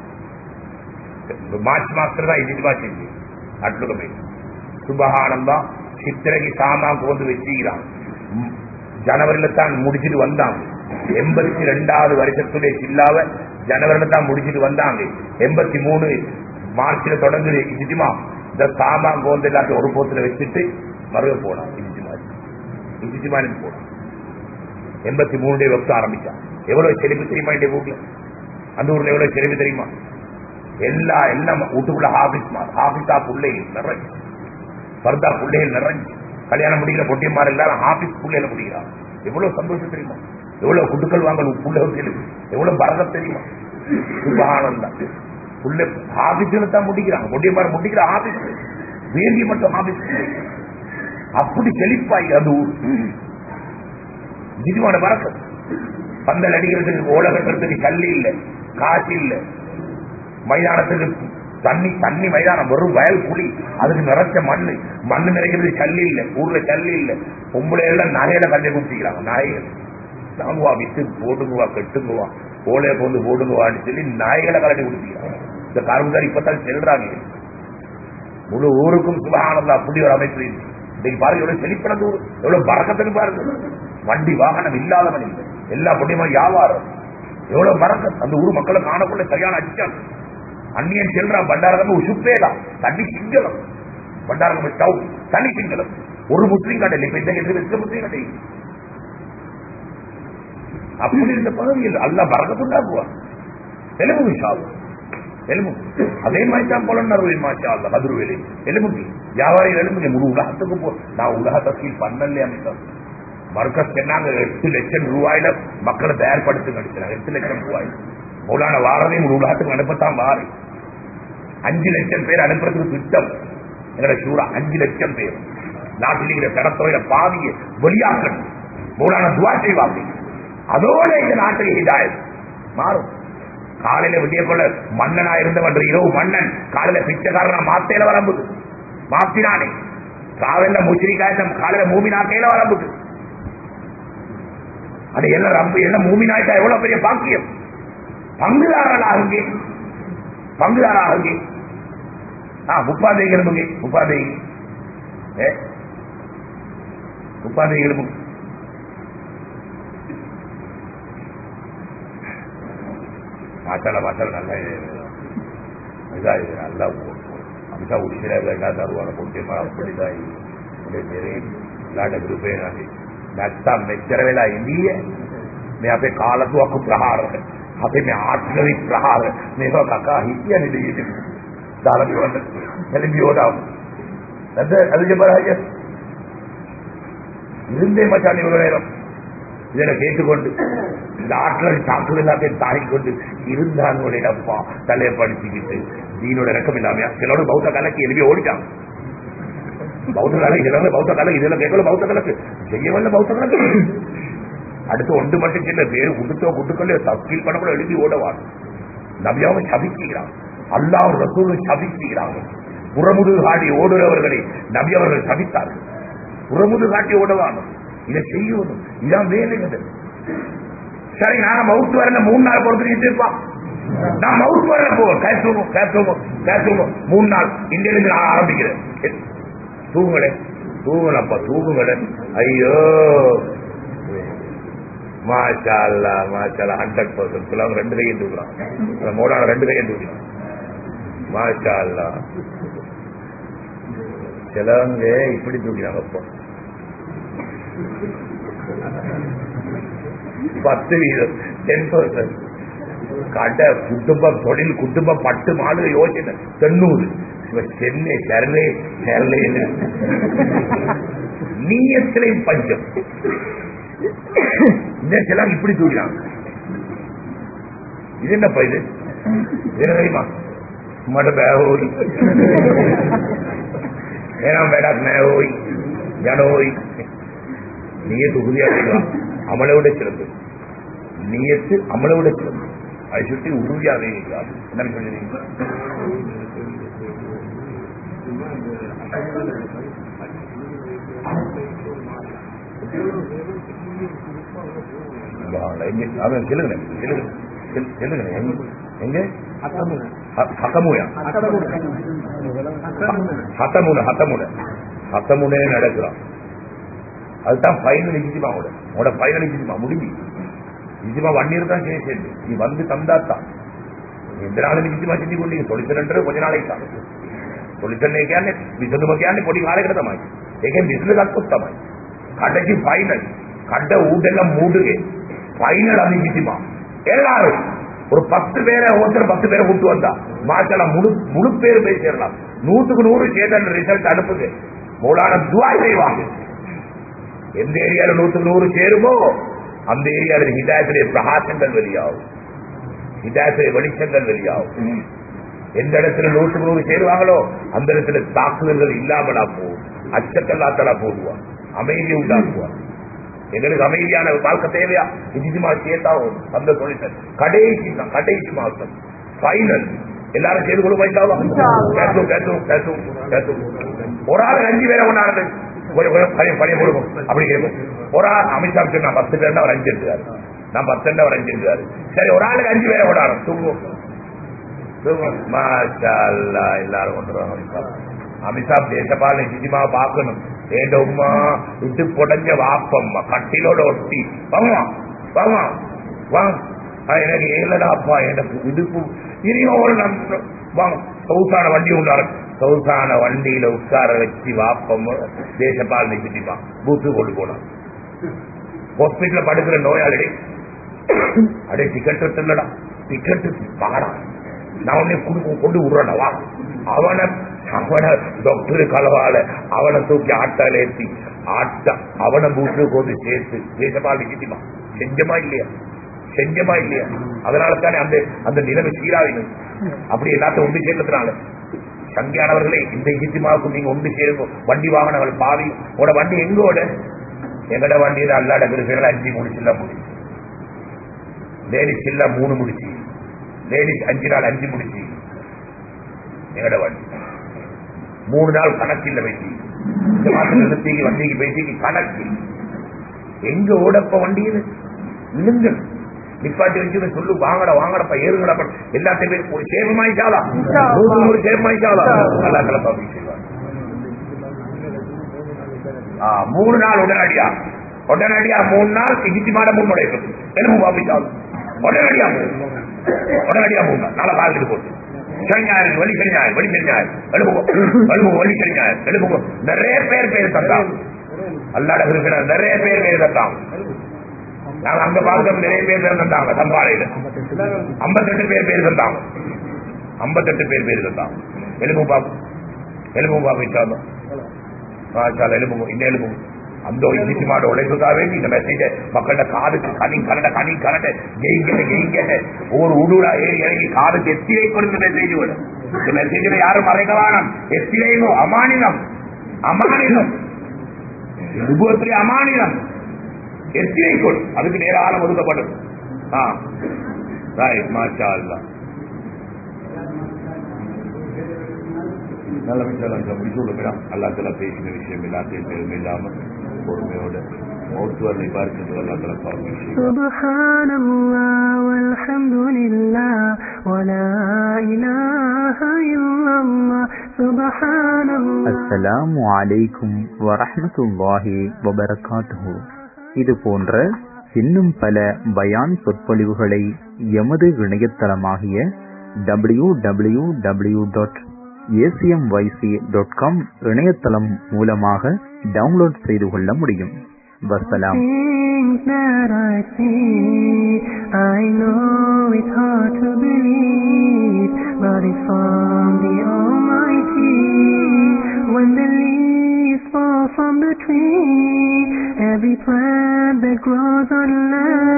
மார்ச் மாசத்துல தான் இஜித்திமா செஞ்சு அட்டுலுகமை சுபகானந்தம் சித்திரைக்கு சாமான் கொண்டு வச்சுக்கிறான் ம், ஜனவரியில தான் முடிச்சிட்டு வந்தாங்க எண்பத்தி ரெண்டாவது வருஷத்துடைய சில்லாவ ஜனவரியில தான் முடிச்சிட்டு வந்தாங்க எண்பத்தி மூணு மார்ச்ல தொடங்குது இஜித்திமா இந்த சாமான் கோந்து எல்லாத்தையும் ஒரு போத்துல வச்சுட்டு மறுக போனான் இஜித்திமான் இஜித்திமானுக்கு போனான் எண்பத்தி மூணுடைய வகுத்து ஆரம்பிச்சான் எவ்வளவு செழிப்பு தெரியுமா இந்த ஊர்ல அந்த ஊர்ல எவ்வளவு செழிப்பு தெரியுமா எல்லா எல்லாம் வீட்டுக்குள்ள ஹாபிஸ் ஹாபிஸா பிள்ளைகள் நிறைஞ்சு பர்தா பிள்ளைகள் நிறைஞ்சு கல்யாணம் முடிக்கிற பொட்டியமார் எல்லாரும் ஆபீஸ் பிள்ளைகளை முடிக்கிறான் எவ்வளவு சந்தோஷம் தெரியுமா எவ்வளவு குட்டுக்கள் வாங்கல் பிள்ளைகளுக்கு எவ்வளவு பரதம் தெரியுமா சுபகானந்தம் உள்ள ஆபீஸ்ல தான் முடிக்கிறாங்க பொட்டியமார் முடிக்கிற ஆபீஸ் வேண்டி மட்டும் ஆபீஸ் அப்படி செழிப்பாய் அது ஊர் ஜிதிமான பறக்கம் பந்தல் அடிக்கிறதுக்கு ஓலை கட்டுறதுக்கு கல்லு இல்ல காசு இல்ல மைதானத்துக்கு தண்ணி தண்ணி மைதானம் வெறும் வயல் குழி அதுக்கு நிறைச்ச மண்ணு மண்ணு நிறைக்கிறது கல்லு இல்ல ஊர்ல கல்லு இல்ல பொம்பளை எல்லாம் நகையில கல்லை குடிச்சிக்கிறாங்க நாய்கள் நாங்குவா வித்து போட்டுங்குவா கெட்டுங்குவா ஓலைய போந்து போட்டுங்குவான்னு சொல்லி நாய்களை கலட்டி குடிச்சிக்கிறாங்க இந்த காரணத்தார் இப்பதான் செல்றாங்க முழு ஊருக்கும் சுபகானந்தா அப்படி ஒரு அமைப்பு இருக்கு இன்னைக்கு பாருங்க எவ்வளவு செழிப்பட ஊர் எவ்வளவு பறக்கத்துன்னு பாருங்க வண்டி வாகனம் இல்லாதவன் இல்லை எல்லா பொடியுமா வியாபாரம் எவ்வளவு பறக்க அந்த ஊர் மக்களை காணக்குள்ள சரியான அடிச்சாங்க அந்நியன் செல்றான் பண்டாரகம் உசுப்பேடா தண்ணி சிங்களம் பண்டாரகம் டவுன் தனி சிங்களம் ஒரு முஸ்லீம் கடல் இப்ப இந்த இடத்துல இருக்க முஸ்லீம் கடை அப்படி இருந்த பகுதியில் அல்ல பறக்கத்துண்டாக்குவான் தெலுங்கு விஷாலும் எலும்பு அதே மாதிரி தான் புலன்னருவை மாச்சா அல்ல மதுருவேலி எலும்புக்கு வியாபாரிகள் எலும்புங்க முழு உலகத்துக்கு போ நான் உலகத்தை ஃபீல் பண்ணல அமைச்சர் மர்க்கஸ் சொன்னாங்க எட்டு லட்சம் ரூபாயில மக்களை தயார்படுத்துங்க அடிச்சாங்க எட்டு லட்சம் ரூபாய் மௌலான வாரதையும் ஒரு உலகத்துக்கு அனுப்பத்தான் வாரு அஞ்சு லட்சம் பேர் அனுப்புறதுக்கு திட்டம் எங்களோட சூறா அஞ்சு லட்சம் பேர் நாட்டில் இருக்கிற கடத்துறையில பாதிய வெளியாக்கணும் மௌலான துவா செய்வாங்க அதோட இந்த நாட்டில் ஹிதாயத் மாறும் காலையில விடிய கொள்ள மன்னனா இருந்தவன் இரவு மன்னன் காலையில பிச்சைக்காரனா மாத்தையில வரம்புது மாத்தினானே காலையில முச்சிரிக்காயத்தம் காலையில மூமினாக்கையில வரம்புது அது எல்லாம் ரம்பு எல்லாம் மூமினாயிட்டா எவ்வளவு பெரிய பாக்கியம் பங்குதாரர்களாகுங்க பங்குதாராகுங்க ஆ முப்பாதை எலும்புங்க முப்பாதை ஏ முப்பாதை எலும்பு மாசால மாசால நல்லா இதா இது நல்லா அமிஷா உடிசில வேண்டா தருவாங்க கொண்டு அப்படிதான் ලාට දුපේ නැති නැත්තම් මෙච්චර වෙලා ඉඳීය මේ අපේ කාලතුවක්කු ප්‍රහාර අපේ මේ ආත්මවි ප්‍රහාර මේක කකා හිටිය නෙදී දාලා බිවන්න එළිබි ஓடாம் அது அது ஜபராஜ இருந்தே மச்சான் இவ்வளவு நேரம் இதனை கேட்டுக்கொண்டு இந்த ஆற்றல் தாக்குதல் எல்லாத்தையும் தாங்கிக் கொண்டு இருந்தாங்களே அப்பா தலையை படிச்சுக்கிட்டு தீனோட இறக்கம் இல்லாமையா சிலோட பௌத்த கலக்கி எழுப்பி ஓடிட்டான் பௌத்த கலக்கு இதெல்லாம் பௌத்த கலக்கு இதெல்லாம் கேட்கல பௌத்த கலக்கு செய்யவல்ல பௌத்த கலக்கு அடுத்து ஒன்று மட்டும் சின்ன பேரு குடுத்தோ குட்டுக்கொள்ள தப்பீல் பண்ண கூட எழுதி ஓடவான் நபியாவும் சபிக்கிறான் அல்லாஹ் ரசூலும் சபிக்கிறாங்க புறமுது காட்டி ஓடுறவர்களை நபி அவர்கள் சபித்தார்கள் புறமுது காட்டி ஓடுவாங்க இதை செய்யணும் இதான் வேலைங்க சரி நாங்க மவுத்து வரல மூணு நாள் பொறுத்து இருப்பான் நான் மவுத்து வரல போவோம் கேத்துவோம் கேத்துவோம் கேத்துவோம் மூணு நாள் இந்தியிலிருந்து நான் ஆரம்பிக்கிறேன் தூங்குங்களே தூங்கலப்பா தூங்குங்களே ஐயோ மாஷா அல்லா மாஷா அல்லா ஹண்ட்ரட் பர்சன்ட் சிலவங்க ரெண்டு கையும் தூக்குறான் மோடான ரெண்டு கையும் தூக்கலாம் மாஷா அல்லா சிலவங்க இப்படி தூக்கினாங்க அப்போ பத்து வீதம் டென் பர்சன்ட் கடை குடும்பம் தொழில் குடும்பம் பட்டு மாடு யோசனை தொண்ணூறு சென்னை சரலே சரலே நீயத்திலையும் பஞ்சம் இந்த சிலம் இப்படி தூக்கினாங்க இது என்னப்பா இது இது தெரியுமா மட பேரோய் ஏனாம் பேடாக் மேரோய் ஜனோய் நீயத்து உறுதியா செய்யலாம் அமலை விட சிறந்து நீயத்து அமலை விட சிறந்து அதை சுற்றி உறுதியாக இருக்கிறார் என்ன சொல்லுறீங்க அவன் சொல்லுங்க சொல்லுங்க எங்க ஹத்தமுயா ஹத்தமுன ஹத்தமுன ஹத்தமுனே நடக்கிறான் அதுதான் ஃபைனல் இஜிமா அவட அவட ஃபைனல் இஜிமா முடிஞ்சு இஜிமா வண்டியில் தான் செய்ய நீ வந்து தந்தாத்தான் எந்த நாளும் இஜிமா செஞ்சு கொண்டீங்க தொழிற்சல்ன்ற கொஞ்ச நாளைக்கு தான் தொழிற்சல்லே කියන්නේ විසඳුම කියන්නේ පොඩි කාලයකට තමයි. ඒකෙන් බිස්නස් එකක් තමයි. කඩකි ෆයිනල්. கண்ட ஊட்டெல்லாம் மூடுங்க ஃபைனல் அதிகமா எல்லாரும் ஒரு பத்து பேரை ஒருத்தர் பத்து பேரை கூட்டு வந்தா மாச்சலாம் முழு முழு பேர் போய் சேரலாம் நூத்துக்கு நூறு சேதன் ரிசல்ட் அனுப்புங்க மூலான துவா செய்வாங்க எந்த ஏரியால நூத்துக்கு நூறு சேருமோ அந்த ஏரியாவில் ஹிதாயத்திலே பிரகாசங்கள் வெளியாகும் ஹிதாயத்திலே வெளிச்சங்கள் வெளியாகும் எந்த இடத்துல நூற்றுக்கு நூறு சேருவாங்களோ அந்த இடத்துல தாக்குதல்கள் இல்லாமலா போகும் அச்சத்தல்லாத்தலா போடுவான் அமைதியை உண்டாக்குவான் எங்களுக்கு அமைதியான வாழ்க்கை தேவையா நிஜமா சேர்த்தாவும் அந்த தொழில் கடைசி தான் கடைசி மாசம் ஃபைனல் எல்லாரும் சேர்ந்து கொண்டு போயிட்டாலும் பேசும் பேசும் பேசும் பேசும் ஒரு ஆள் அஞ்சு பேரை கொண்டாடுறது பழைய பழைய கொடுக்கும் அப்படி கேட்கும் ஒரு ஆள் அமித்ஷா சொன்னா பத்து பேர் அவர் அஞ்சு இருக்காரு நான் பத்து அவர் அஞ்சு இருக்காரு சரி ஒரு ஆளுக்கு அஞ்சு பேரை கொண்டாடும் தூங்கும் தூங்கும் மாஷா அல்லா எல்லாரும் கொண்டு அமித்ஷா தேசபாலனை நிஜமா பார்க்கணும் ஏண்ட உமா விட்டு புடஞ்ச வாப்பம்மா கட்டிலோட ஒட்டி வாங்க வாங்க வாங்க எனக்கு ஏலடாப்பா எனக்கு இடுப்பு இனியும் ஒரு வாங்க சவுசான வண்டி உண்டாரு சவுசான வண்டியில உட்கார வச்சு வாப்பம் தேசபாலனை சிட்டிப்பா பூத்து கொண்டு போனான் ஹாஸ்பிட்டல படுக்கிற நோயாளி அடே டிக்கெட் இல்லடா டிக்கெட் பாடா நான் உன்னை கொண்டு விடுறேன் அவனை அவனை டாக்டர் கலவால அவனை தூக்கி ஆட்டால ஏற்றி ஆட்ட அவனை பூட்டு கொண்டு சேர்த்து தேசபால் நிக்கிட்டுமா செஞ்சமா இல்லையா செஞ்சமா இல்லையா அதனால தானே அந்த அந்த நிலைமை சீராவினது அப்படி எல்லாத்தையும் ஒன்று சேர்ந்ததுனால சங்கியானவர்களே இந்த இஜித்திமாவுக்கும் நீங்க ஒன்று சேருங்க வண்டி வாகனங்கள் பாவி உட வண்டி எங்கோட எங்கட வண்டியில அல்லாட பெருசுகள் அஞ்சு முடிச்சுல முடிச்சு லேடிஸ் இல்ல மூணு முடிச்சு லேடிஸ் அஞ்சு நாள் அஞ்சு முடிச்சு எங்கட வண்டி மூணு நாள் கணக்கு இல்ல வைத்தி இந்த மாசம் நிறுத்திக்கு வண்டிக்கு பேசிக்கு கணக்கு எங்க ஓடப்ப வண்டியில் இல்லுங்கள் நிப்பாட்டி வச்சு சொல்லு வாங்கட வாங்கடப்பா ஏறுங்கடப்பா எல்லாத்தையும் ஒரு சேவமாயிட்டாலா நூறு ஒரு சேவமாயிட்டாலா நல்லா கலப்பா அப்படி செய்வாங்க ஆ, மூணு நாள் உடனடியா உடனடியா மூணு நாள் இடிச்சு மாட மூணு முடைக்கும் எலும்பு பாப்பிச்சாலும் உடனடியா மூணு உடனடியா மூணு நாள் நாளை காலத்துக்கு போட்டு சனி ஞாயிறு வழி சனி ஞாயிறு வழி சனி ஞாயிறு எழுப்புங்க எழுப்புங்க வழி சனி ஞாயிறு எழுப்புங்க நிறைய பேர் பேர் தந்தான் அல்லாட இருக்கிற நிறைய பேர் பேர் தந்தான் நாங்க அங்க பார்த்தோம் நிறைய பேர் பேர் தந்தாங்க சம்பாளையில ஐம்பத்தெட்டு பேர் பேர் தந்தாங்க ஐம்பத்தெட்டு பேர் பேர் தந்தாங்க எலும்பு பாப்பு எலும்பு பாப்பு இச்சாலும் மாஷால எழுப்புங்க இந்த எழுப்புங்க அந்த இசிமாட உழைப்புக்காக வேண்டி இந்த மெசேஜ மக்களோட காதுக்கு கனி கரட கனி கரட ஜெயிங்கட ஜெயிங்கட ஒவ்வொரு உடுடா ஏறி இறங்கி காதுக்கு எத்திரை கொடுத்த மெசேஜ் வரும் இந்த மெசேஜில் யாரும் மறைக்க வேணாம் எத்திரைனோ அமானிதம் அமானிதம் விபத்திலே அமானிதம் எத்திரை கொடு அதுக்கு நேராலம் ஒதுக்கப்படும் ஆ ரைட் மாஷா அல்லா நல்ல விஷயம் முடிச்சு விடுமையா அல்லாத்துல பேசின விஷயம் எல்லாத்தையும் பெருமை இல்லாம பொறுமையோட மௌத்துவர்களை பார்க்கிறது அல்லாத்துல பாவம் سبحان الله والحمد لله ولا إله إلا الله سبحان الله அஸ்ஸலாமு அலைக்கும் வரஹ்மத்துல்லாஹி வபரகாத்துஹு இது போன்ற இன்னும் பல பயான் சொற்பொழிவுகளை எமது இணையதளமாகிய W W W dot ACMYC dot com இணையதளம் மூலமாக டவுன்லோட் செய்து கொள்ள முடியும் வசலாம் Things that I see, I know it's hard to believe, but it's from the Almighty. When the leaves fall from the tree, every plant that grows on land.